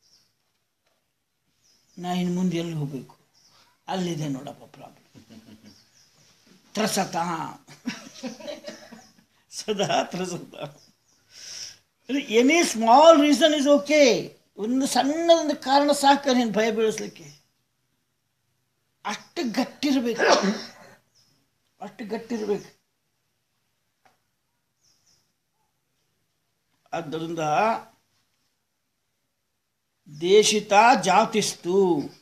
ನಾ ಇನ್ನು ಮುಂದೆ ಎಲ್ಲಿ ಹೋಗಬೇಕು ಅಲ್ಲಿದೆ ನೋಡಪ್ಪ ಪ್ರಾಬ್ಲಮ್ ತ್ರಸತ ಸದಾ ತ್ರಸತ any small reason is okay ಒಂದು ಸಣ್ಣದೊಂದು ಕಾರಣ ಸಾಕು ನೀನು ಭಯ ಬೀಳಿಸ್ಲಿಕ್ಕೆ ಅಷ್ಟು ಗಟ್ಟಿರ್ಬೇಕು ಅಷ್ಟು ಗಟ್ಟಿರ್ಬೇಕು ಆದ್ದರಿಂದ ದೇಶಿತ ಜಾತಿಸ್ತು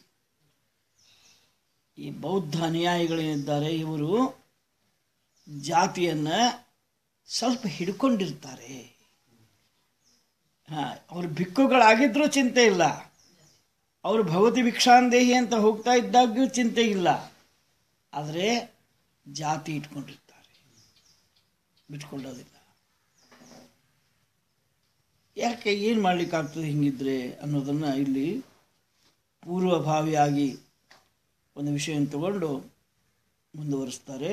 ಈ ಬೌದ್ಧ ಅನುಯಾಯಿಗಳೇನಿದ್ದಾರೆ ಇವರು ಜಾತಿಯನ್ನು ಸ್ವಲ್ಪ ಹಿಡ್ಕೊಂಡಿರ್ತಾರೆ ಹಾಂ ಅವರು ಭಿಕ್ಕುಗಳಾಗಿದ್ರೂ ಚಿಂತೆ ಇಲ್ಲ ಅವರು ಭಗವತಿ ಭಿಕ್ಷಾಂದೇಹಿ ಅಂತ ಹೋಗ್ತಾ ಇದ್ದಾಗ್ಯೂ ಚಿಂತೆ ಇಲ್ಲ ಆದರೆ ಜಾತಿ ಇಟ್ಕೊಂಡಿರ್ತಾರೆ ಬಿಟ್ಕೊಳ್ಳೋದಿಲ್ಲ ಯಾಕೆ ಏನು ಮಾಡ್ಲಿಕ್ಕಾಗ್ತದೆ ಹಿಂಗಿದ್ರೆ ಅನ್ನೋದನ್ನು ಇಲ್ಲಿ ಪೂರ್ವಭಾವಿಯಾಗಿ ಒಂದು ವಿಷಯವನ್ನು ತಗೊಂಡು ಮುಂದುವರಿಸ್ತಾರೆ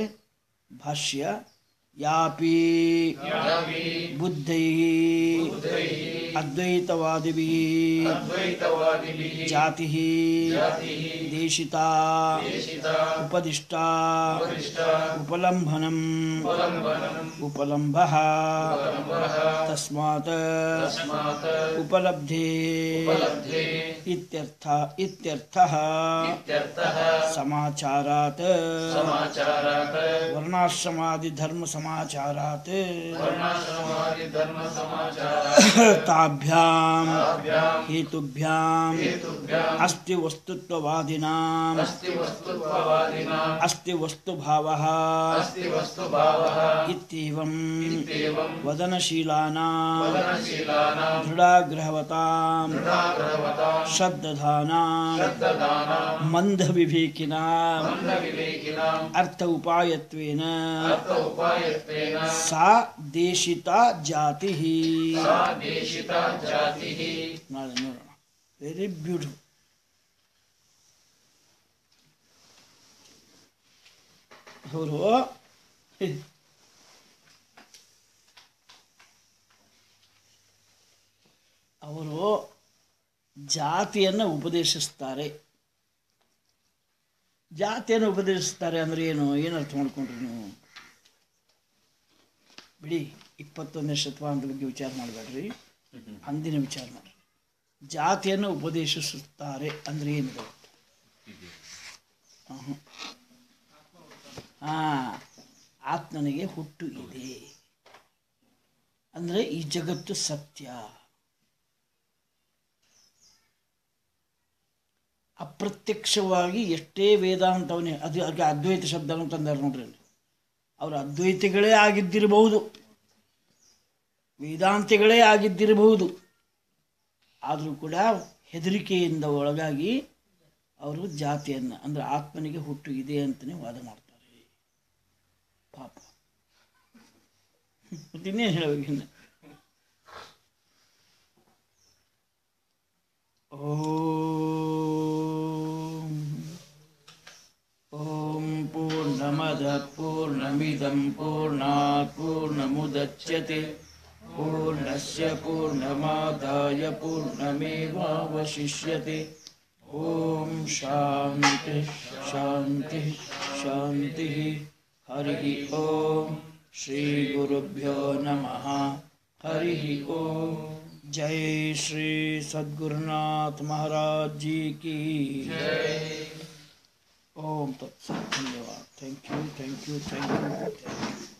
ಭಾಷ್ಯ ಯಾಪಿ ಬುದ್ಧೈ ಅದ್ವೈತವಾದಿಭಿः ಅದ್ವೈತವಾದಿಭಿः ಜಾತಿ ಜಾತಿಃ ದೇಶಿತಾ ದೇಶಿತ ಉಪದಿಷ್ಟಾ ಉಪದಿಷ್ಟ ಉಪಲಂಭನಂ ಉಪಲಂಬನಂ उपलम्भः ಉಪಲಂಬಃ तस्मात् ತಸ್ಮಾತ್ उपलब्धे ಉಪಲಬ್ಧೆ इत्यर्थ इत्यर्थः ಇತ್ಯರ್ಥಃ समाचारात् ಸಮಾಚಾರಾತ್ वर्णाश्रमादिधर्मसमाचारात् ವರ್ಣಾಶ್ರಮಾದಿ ಧರ್ಮ ಸಮಾಚಾರ ताभ्यां ತಾಭ್ಯಾಂ हेतुभ्याम् ಹೇತುಭ್ಯಾಂ अस्ति वस्तुत्ववादिनाम् ಅಸ್ತಿ ವಸ್ತುತ್ವವಾದಿನಾಂ अस्ति वस्तुभावः ಅಸ್ತಿ ವಸ್ತುಭಾವಃ इत्येवम् ಇತ್ಯೇವಂ वदनशीलानां ವದನಶೀಲಾನಾಂ दृढाग्रहवतां ದೃಢಾಗ್ರಹವತಾಂ श्रद्धधानां ಶ್ರದ್ಧದಾನಾಂ मन्दविवेकिनां ಮಂದವಿವೇಕಿನಾಂ अर्थ उपायत्वेन ಅರ್ಥ ಉಪಾಯತ್ವೇನ सा देशिता जातिः ಸಾ ದೇಶಿತ ಜಾತಿಃ ನಾಳೆ ನೋಡೋಣ ವೆರಿ ಬ್ಯೂಟಿಫುಲ್ ಅವರು ಅವರು ಜಾತಿಯನ್ನು ಉಪದೇಶಿಸ್ತಾರೆ ಜಾತಿಯನ್ನು ಉಪದೇಶಿಸ್ತಾರೆ ಅಂದ್ರೆ ಏನು ಏನು ಅರ್ಥ ಮಾಡ್ಕೊಂಡ್ರಿ ನೀವು ಬಿಡಿ ಇಪ್ಪತ್ತೊಂದನೇ ಶತಮಾನದ ಬಗ್ಗೆ ವಿಚಾರ ಮಾಡಬೇಡ್ರಿ ಅಂದಿನ ವಿಚಾರ ಮಾಡ್ರಿ ಜಾತಿಯನ್ನು ಉಪದೇಶಿಸುತ್ತಾರೆ ಅಂದ್ರೆ ಏನಿದೆ ಹಾ ಆತ್ಮನಿಗೆ ಹುಟ್ಟು ಇದೆ ಅಂದ್ರೆ ಈ ಜಗತ್ತು ಸತ್ಯ ಅಪ್ರತ್ಯಕ್ಷವಾಗಿ ಎಷ್ಟೇ ವೇದಾಂತವನ್ನೇ ಅದು ಅದಕ್ಕೆ ಅದ್ವೈತ ಶಬ್ದವನ್ನು ತಂದಾರೆ ನೋಡ್ರಿ ಅಲ್ಲಿ. ಅವರು ಅದ್ವೈತಿಗಳೇ ಆಗಿದ್ದಿರಬಹುದು ವೇದಾಂತಿಗಳೇ ಆಗಿದ್ದಿರಬಹುದು ಆದರೂ ಕೂಡ ಹೆದರಿಕೆಯಿಂದ ಒಳಗಾಗಿ ಅವರು ಜಾತಿಯನ್ನು ಅಂದರೆ ಆತ್ಮನಿಗೆ ಹುಟ್ಟು ಇದೆ ಅಂತಲೇ ವಾದ ಮಾಡ್ತಾರೆ ಪಾಪ ಮತ್ತಿನ್ನೇನು ಹೇಳಬೇಕು ಇನ್ನು ಓಂ ಓಂ ಪೂರ್ಣಮದ ಪೂರ್ಣಮಿದಂ ಪೂರ್ಣಾತ್ ಪೂರ್ಣಮುದಚ್ಯತೆ पूर्णस्य पूर्णमादाय पूर्णमेवावशिष्यते ॐ शान्तिः शान्तिः शान्तिः हरिः ॐ श्रीगुरुभ्यो नमः हरिः ॐ जय श्री सद्गुरुनाथ महाराज जी की ओम तत्सत धन्यवाद thank you thank you thank you thank you